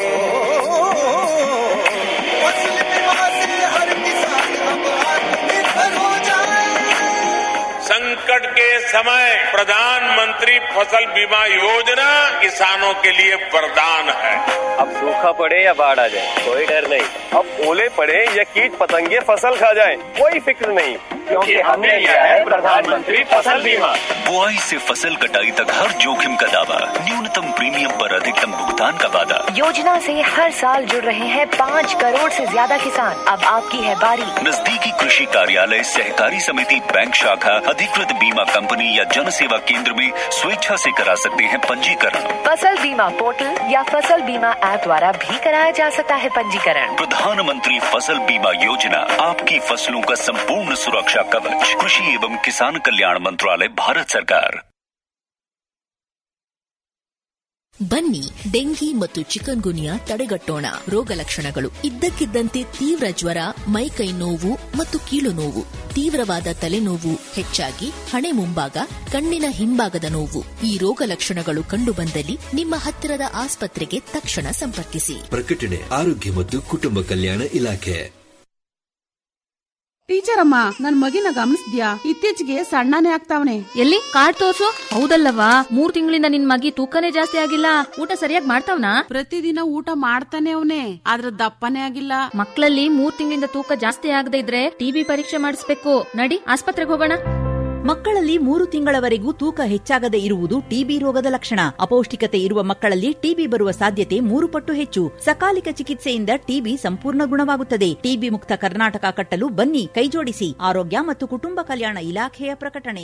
फसल बीमा से हर किसान अब आत्मनिर्भर हो जाए संकट के समय प्रधानमंत्री फसल बीमा योजना किसानों के लिए वरदान है अब सूखा पड़े या बाढ़ आ जाए कोई डर नहीं अब ओले पड़े या कीट पतंगे फसल खा जाए कोई फिक्र नहीं क्योंकि हमने लिया है प्रधानमंत्री फसल बीमा बुआई से फसल कटाई तक हर जोखिम का दावा न्यूनतम प्रीमियम पर अधिकतम भुगतान का वादा योजना से हर साल जुड़ रहे हैं पाँच करोड़ से ज्यादा किसान अब आपकी है बारी नजदीकी कृषि कार्यालय सहकारी समिति बैंक शाखा अधिकृत बीमा कंपनी या जन सेवा केंद्र में स्वेच्छा से करा सकते हैं पंजीकरण फसल बीमा पोर्टल या फसल बीमा ऐप द्वारा भी कराया जा सकता है पंजीकरण प्रधानमंत्री फसल बीमा योजना आपकी फसलों का संपूर्ण सुरक्षा कवच कृषि एवं किसान कल्याण मंत्रालय भारत सरकार ಬನ್ನಿ ಡೆಂಗಿ ಮತ್ತು ಚಿಕನ್ ಗುನಿಯಾ ತಡೆಗಟ್ಟೋಣ ರೋಗ ಲಕ್ಷಣಗಳು ಇದ್ದಕ್ಕಿದ್ದಂತೆ ತೀವ್ರ ಜ್ವರ ಮೈಕೈ ನೋವು ಮತ್ತು ಕೀಲು ನೋವು ತೀವ್ರವಾದ ತಲೆನೋವು ಹೆಚ್ಚಾಗಿ ಹಣೆ ಮುಂಭಾಗ ಕಣ್ಣಿನ ಹಿಂಭಾಗದ ನೋವು ಈ ರೋಗ ಲಕ್ಷಣಗಳು ಕಂಡುಬಂದಲ್ಲಿ ನಿಮ್ಮ ಹತ್ತಿರದ ಆಸ್ಪತ್ರೆಗೆ ತಕ್ಷಣ ಸಂಪರ್ಕಿಸಿ ಪ್ರಕಟಣೆ ಆರೋಗ್ಯ ಮತ್ತು ಕುಟುಂಬ ಕಲ್ಯಾಣ ಇಲಾಖೆ ಟೀಚರ್ ಅಮ್ಮ ನನ್ ಮಗಿನ ಗಮನಿಸ್ದ್ಯಾ ಇತ್ತೀಚೆಗೆ ಸಣ್ಣನೇ ಆಗ್ತಾವನೆ ಎಲ್ಲಿ ಕಾರ್ಡ್ ತೋರ್ಸು ಹೌದಲ್ಲವಾ ಮೂರ್ ತಿಂಗಳಿಂದ ನಿನ್ ಮಗಿ ತೂಕನೇ ಜಾಸ್ತಿ ಆಗಿಲ್ಲ ಊಟ ಸರಿಯಾಗಿ ಮಾಡ್ತಾವ್ನಾ ಪ್ರತಿದಿನ ಊಟ ಮಾಡ್ತಾನೆ ಅವನೇ ಆದ್ರ ದಪ್ಪನೇ ಆಗಿಲ್ಲ ಮಕ್ಕಳಲ್ಲಿ ಮೂರ್ ತಿಂಗಳಿಂದ ತೂಕ ಜಾಸ್ತಿ ಆಗದೆ ಇದ್ರೆ ಟಿಬಿ ಪರೀಕ್ಷೆ ಮಾಡಿಸ್ಬೇಕು ನಡಿ ಆಸ್ಪತ್ರೆಗೆ ಹೋಗೋಣ ಮಕ್ಕಳಲ್ಲಿ ಮೂರು ತಿಂಗಳವರೆಗೂ ತೂಕ ಹೆಚ್ಚಾಗದೆ ಇರುವುದು ಟಿಬಿ ರೋಗದ ಲಕ್ಷಣ ಅಪೌಷ್ಟಿಕತೆ ಇರುವ ಮಕ್ಕಳಲ್ಲಿ ಟಿಬಿ ಬರುವ ಸಾಧ್ಯತೆ ಮೂರು ಪಟ್ಟು ಹೆಚ್ಚು ಸಕಾಲಿಕ ಚಿಕಿತ್ಸೆಯಿಂದ ಟಿಬಿ ಸಂಪೂರ್ಣ ಗುಣವಾಗುತ್ತದೆ ಟಿಬಿ ಮುಕ್ತ ಕರ್ನಾಟಕ ಕಟ್ಟಲು ಬನ್ನಿ ಕೈಜೋಡಿಸಿ ಆರೋಗ್ಯ ಮತ್ತು ಕುಟುಂಬ ಕಲ್ಯಾಣ ಇಲಾಖೆಯ ಪ್ರಕಟಣೆ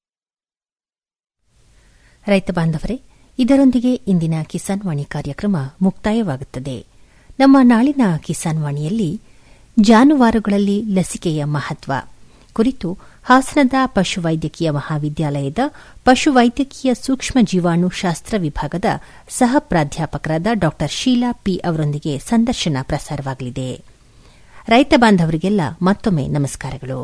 ರೈತ ಬಾಂಧವರೇ ಇದರೊಂದಿಗೆ ಇಂದಿನ ಕಿಸಾನ್ ವಾಣಿ ಕಾರ್ಯಕ್ರಮ ಮುಕ್ತಾಯವಾಗುತ್ತದೆ ನಮ್ಮ ನಾಳಿನ ಕಿಸಾನ್ ವಾಣಿಯಲ್ಲಿ ಜಾನುವಾರುಗಳಲ್ಲಿ ಲಸಿಕೆಯ ಮಹತ್ವ ಕುರಿತು ಹಾಸನದ ಪಶುವೈದ್ಯಕೀಯ ಮಹಾವಿದ್ಯಾಲಯದ ಪಶುವೈದ್ಯಕೀಯ ಸೂಕ್ಷ್ಮ ಜೀವಾಣು ಶಾಸ್ತ್ರ ವಿಭಾಗದ ಸಹ ಪ್ರಾಧ್ಯಾಪಕರಾದ ಡಾ ಶೀಲಾ ಪಿ ಅವರೊಂದಿಗೆ ಸಂದರ್ಶನ ಪ್ರಸಾರವಾಗಲಿದೆ ರೈತ ಬಾಂಧವರಿಗೆಲ್ಲ ಮತ್ತೊಮ್ಮೆ ನಮಸ್ಕಾರಗಳು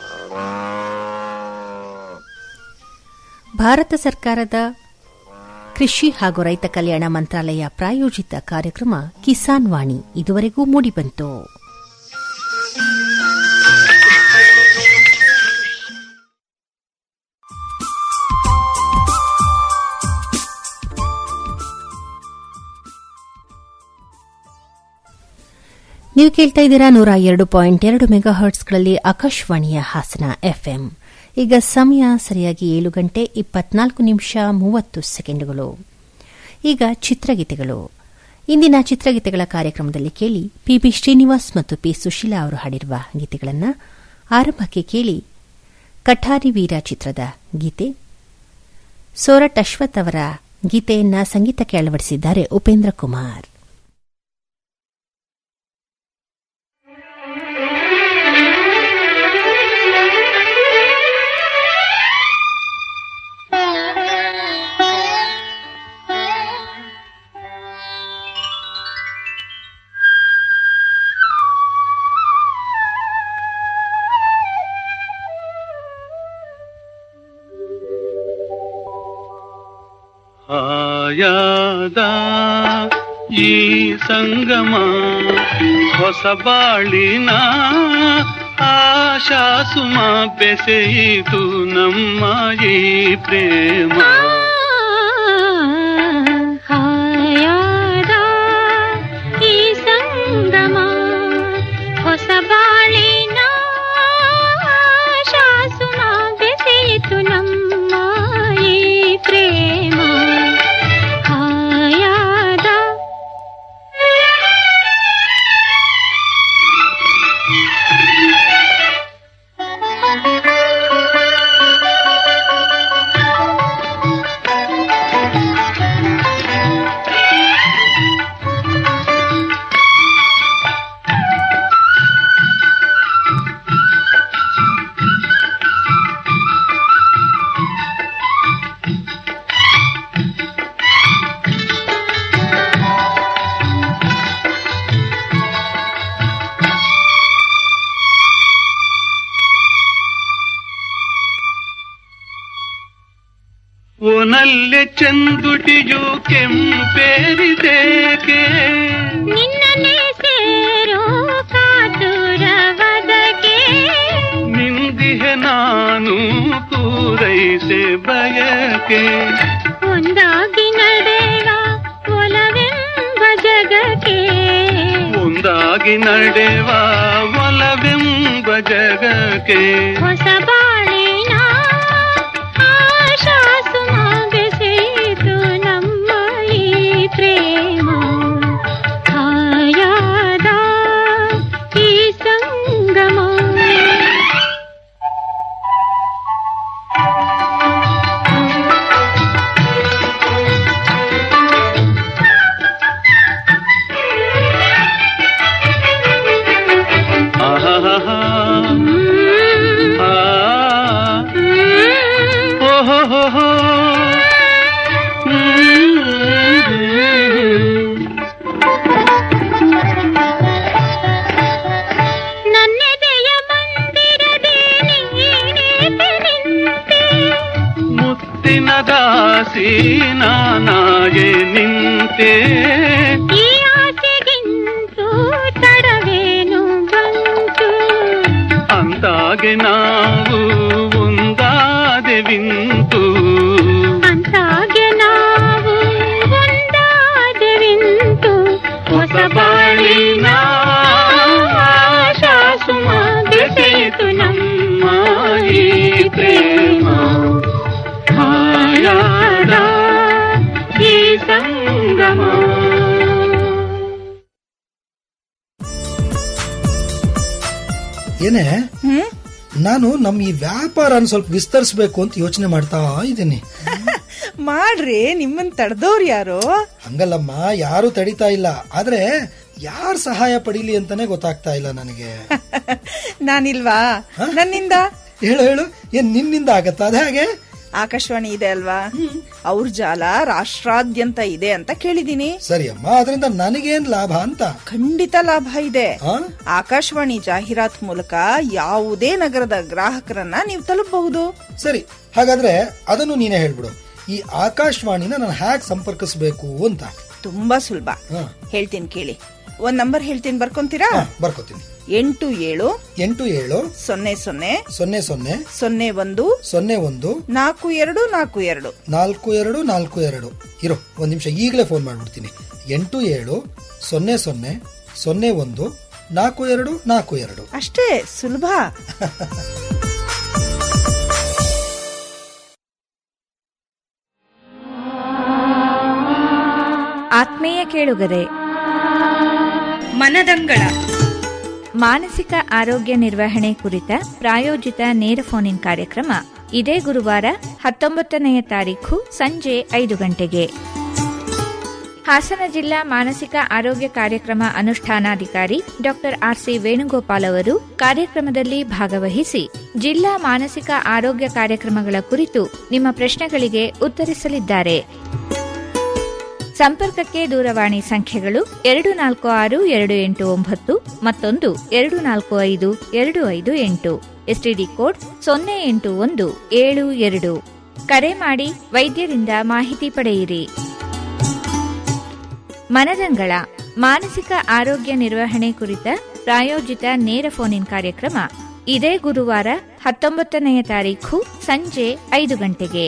ಭಾರತ ಸರ್ಕಾರದ ಕೃಷಿ ಹಾಗೂ ರೈತ ಕಲ್ಯಾಣ ಮಂತ್ರಾಲಯ ಪ್ರಾಯೋಜಿತ ಕಾರ್ಯಕ್ರಮ ಕಿಸಾನ್ ವಾಣಿ ಇದುವರೆಗೂ ಮೂಡಿಬಂತು ನೀವು ಕೇಳ್ತಾ ಇದ್ದೀರಾ ನೂರ ಎರಡು ಪಾಯಿಂಟ್ ಎರಡು ಮೆಗಾ ಹರ್ಟ್ಸ್ಗಳಲ್ಲಿ ಆಕಾಶವಾಣಿಯ ಹಾಸನ ಎಫ್ಎಂ ಈಗ ಸಮಯ ಸರಿಯಾಗಿ ಏಳು ಗಂಟೆ ಇಪ್ಪತ್ನಾಲ್ಕು ನಿಮಿಷ ಮೂವತ್ತು ಸೆಕೆಂಡುಗಳು ಈಗ ಚಿತ್ರಗೀತೆಗಳು ಇಂದಿನ ಚಿತ್ರಗೀತೆಗಳ ಕಾರ್ಯಕ್ರಮದಲ್ಲಿ ಕೇಳಿ ಪಿಬಿ ಶ್ರೀನಿವಾಸ್ ಮತ್ತು ಪಿ ಸುಶೀಲಾ ಅವರು ಹಾಡಿರುವ ಗೀತೆಗಳನ್ನು ಆರಂಭಕ್ಕೆ ಕೇಳಿ ಕಠಾರಿ ವೀರ ಚಿತ್ರದ ಗೀತೆ ಸೋರಟ್ ಅಶ್ವಥ್ ಅವರ ಗೀತೆಯನ್ನ ಸಂಗೀತಕ್ಕೆ ಅಳವಡಿಸಿದ್ದಾರೆ ಉಪೇಂದ್ರ ಕುಮಾರ್ ಆಯಾದ ಈ ಸಂಗಮ ಹೊಸ ಬಾಳಿನ ಆಶಾಸುಮ ಬೆಸೆಯಿತು ನಮ್ಮ ಈ ಪ್ರೇಮ ಹಾಯಾದ ಈ ಸಂಗಮ ಹೊಸ ಬಾಳಿನ ಶಾಸುಮ ಬೆಸೆಯಿತು ನಮ್ಮ ಈ ಪ್ರೇಮ ಹಾಯಾದ ಒನಲ್ಲೆ ಚಂದುಟಿಯು ಕೆಂಪೇರಿದೇಕೆ ನಿನ್ನನೆ ಸೇರೋ ಕಾತುರವದಗೆ ನಿಂದಿಹೆ ನಾನು ಪೂರೈಸೆ ಬಯಕೆ ಒಂದಾಗಿ ನಡೆವ ಒಲವೆಂಬ ಜಗಕ್ಕೆ ಒಂದಾಗಿ ನಡೆವ ಒಲವೆಂಬ ಜಗಕ್ಕೆ ಹೊಸ ಬಾಳಿನ ಆಶಾಸುಮ ಬೆಸೆಯಿತು ನಮ್ಮ ಈ ಪ್ರೇಮ ಹಾಯಾದ ಈ ಸಂಗಮ ಆಹಾಹಾ. ಆ. ಓಹೋಹೋಹೋ. ನನ್ನೆದೆಯ ಮಂದಿರದೆ ನೀನೇಕೆ ನಿಂತೆ ಮುತ್ತಿನ ದಾಸಿ ನಾನಾಗೆ ನಿಂತೆ ಈ ಆಸೆಗಿಂತೂ ತಡವೇನು ಬಂತು ಅಂತಾಗೆ ನಾವು ಒಂದಾದೆವಿಂತು ಅಂತಾಗೆ ನಾವು ಒಂದಾದೆವಿಂತು ಹೊಸ ಬಾಳಿನ ಆಶಾಸುಮ ಬೆಸೆಯಿತು ನಮ್ಮ ಈ ಪ್ರೇಮ ಹಾಯಾದ ಈ ಸಂಗಮ ಏನೇ ನಾನು ನಮ್ಮ ಈ ವ್ಯಾಪಾರನ ಸ್ವಲ್ಪ ವಿಸ್ತರಿಸಬೇಕು ಅಂತ ಯೋಚನೆ ಮಾಡ್ತಾ ಇದ್ದೀನಿ ಮಾಡ್ರಿ ನಿಮ್ಮನ್ ತಡೆದವ್ರು ಯಾರು ಹಂಗಲ್ಲಮ್ಮ ಯಾರು ತಡಿತಾ ಇಲ್ಲ ಆದ್ರೆ ಯಾರ್ ಸಹಾಯ ಪಡೀಲಿ ಅಂತಾನೆ ಗೊತ್ತಾಗ್ತಾ ಇಲ್ಲ ನನಗೆ ನಾನಿಲ್ವಾ ನನ್ನಿಂದ ಹೇಳು ಹೇಳು ಏನ್ ನಿನ್ನಿಂದ ಆಗತ್ತಾ ಅದ ಹಾಗೆ ಆಕಾಶವಾಣಿ ಇದೆ ಅಲ್ವಾ ಅವ್ರ ಜಾಲ ರಾಷ್ಟ್ರಾದ್ಯಂತ ಇದೆ ಅಂತ ಕೇಳಿದೀನಿ ಸರಿ ಅಮ್ಮ ಅದರಿಂದ ನನಗೇನ್ ಲಾಭ ಅಂತ ಖಂಡಿತ ಲಾಭ ಇದೆ ಆಕಾಶವಾಣಿ ಜಾಹೀರಾತ್ ಮೂಲಕ ಯಾವುದೇ ನಗರದ ಗ್ರಾಹಕರನ್ನ ನೀವು ತಲುಪಬಹುದು ಸರಿ ಹಾಗಾದ್ರೆ ಅದನ್ನು ನೀನೇ ಹೇಳ್ಬಿಡು ಈ ಆಕಾಶವಾಣಿನ ನಾನು ಹ್ಯಾಕ್ ಸಂಪರ್ಕಿಸಬೇಕು ಅಂತ ತುಂಬಾ ಸುಲಭ ಹೇಳ್ತೀನಿ ಕೇಳಿ ಒಂದ್ ನಂಬರ್ ಹೇಳ್ತೀನಿ ಬರ್ಕೊಂತೀರಾ ಬರ್ಕೋತೀನಿ ಎಂಟು ಏಳು ಎಂಟು ಏಳು ಸೊನ್ನೆ ಸೊನ್ನೆ ಸೊನ್ನೆ ಸೊನ್ನೆ ಸೊನ್ನೆ ಒಂದು ಸೊನ್ನೆ ಒಂದು ನಾಲ್ಕು ಎರಡು ನಾಲ್ಕು ಎರಡು ನಾಲ್ಕು ಎರಡು ನಾಲ್ಕು ಎರಡು ಇರೋ ಒಂದ್ ನಿಮಿಷ ಈಗಲೇ ಫೋನ್ ಮಾಡ್ಬಿಡ್ತೀನಿ ಎಂಟು ಏಳು ಸೊನ್ನೆ ಸೊನ್ನೆ ಸೊನ್ನೆ ಒಂದು ನಾಲ್ಕು ಎರಡು ನಾಲ್ಕು ಎರಡು ಅಷ್ಟೇ ಸುಲಭ ಆತ್ಮೀಯ ಕೇಳುಗರೆ ಮನದಂಗಳ ಮಾನಸಿಕ ಆರೋಗ್ಯ ನಿರ್ವಹಣೆ ಕುರಿತ ಪ್ರಾಯೋಜಿತ ನೇರ ಫೋನ್ ಇನ್ ಕಾರ್ಯಕ್ರಮ ಇದೇ ಗುರುವಾರ ಹತ್ತೊಂಬತ್ತನೆಯ ತಾರೀಖು ಸಂಜೆ ಐದು ಗಂಟೆಗೆ ಹಾಸನ ಜಿಲ್ಲಾ ಮಾನಸಿಕ ಆರೋಗ್ಯ ಕಾರ್ಯಕ್ರಮ ಅನುಷ್ಠಾನಾಧಿಕಾರಿ ಡಾಕ್ಟರ್ ಆರ್ಸಿ ವೇಣುಗೋಪಾಲ್ ಅವರು ಕಾರ್ಯಕ್ರಮದಲ್ಲಿ ಭಾಗವಹಿಸಿ ಜಿಲ್ಲಾ ಮಾನಸಿಕ ಆರೋಗ್ಯ ಕಾರ್ಯಕ್ರಮಗಳ ಕುರಿತು ನಿಮ್ಮ ಪ್ರಶ್ನೆಗಳಿಗೆ ಉತ್ತರಿಸಲಿದ್ದಾರೆ ಸಂಪರ್ಕಕ್ಕೆ ದೂರವಾಣಿ ಸಂಖ್ಯೆಗಳು ಎರಡು ನಾಲ್ಕು ಆರು ಎರಡು ಎಂಟು ಒಂಬತ್ತು ಮತ್ತೊಂದು ಎರಡು ನಾಲ್ಕು ಐದು ಎರಡು ಐದು ಎಂಟು ಎಸ್ಟಿಡಿ ಕೋಡ್ ಸೊನ್ನೆ ಎಂಟು ಒಂದು ಏಳು ಎರಡು ಕರೆ ಮಾಡಿ ವೈದ್ಯರಿಂದ ಮಾಹಿತಿ ಪಡೆಯಿರಿ ಮನದಂಗಳ ಮಾನಸಿಕ ಆರೋಗ್ಯ ನಿರ್ವಹಣೆ ಕುರಿತ ಪ್ರಾಯೋಜಿತ ನೇರ ಫೋನ್ ಇನ್ ಕಾರ್ಯಕ್ರಮ ಇದೇ ಗುರುವಾರ ಹತ್ತೊಂಬತ್ತನೆಯ ತಾರೀಖು ಸಂಜೆ ಐದು ಗಂಟೆಗೆ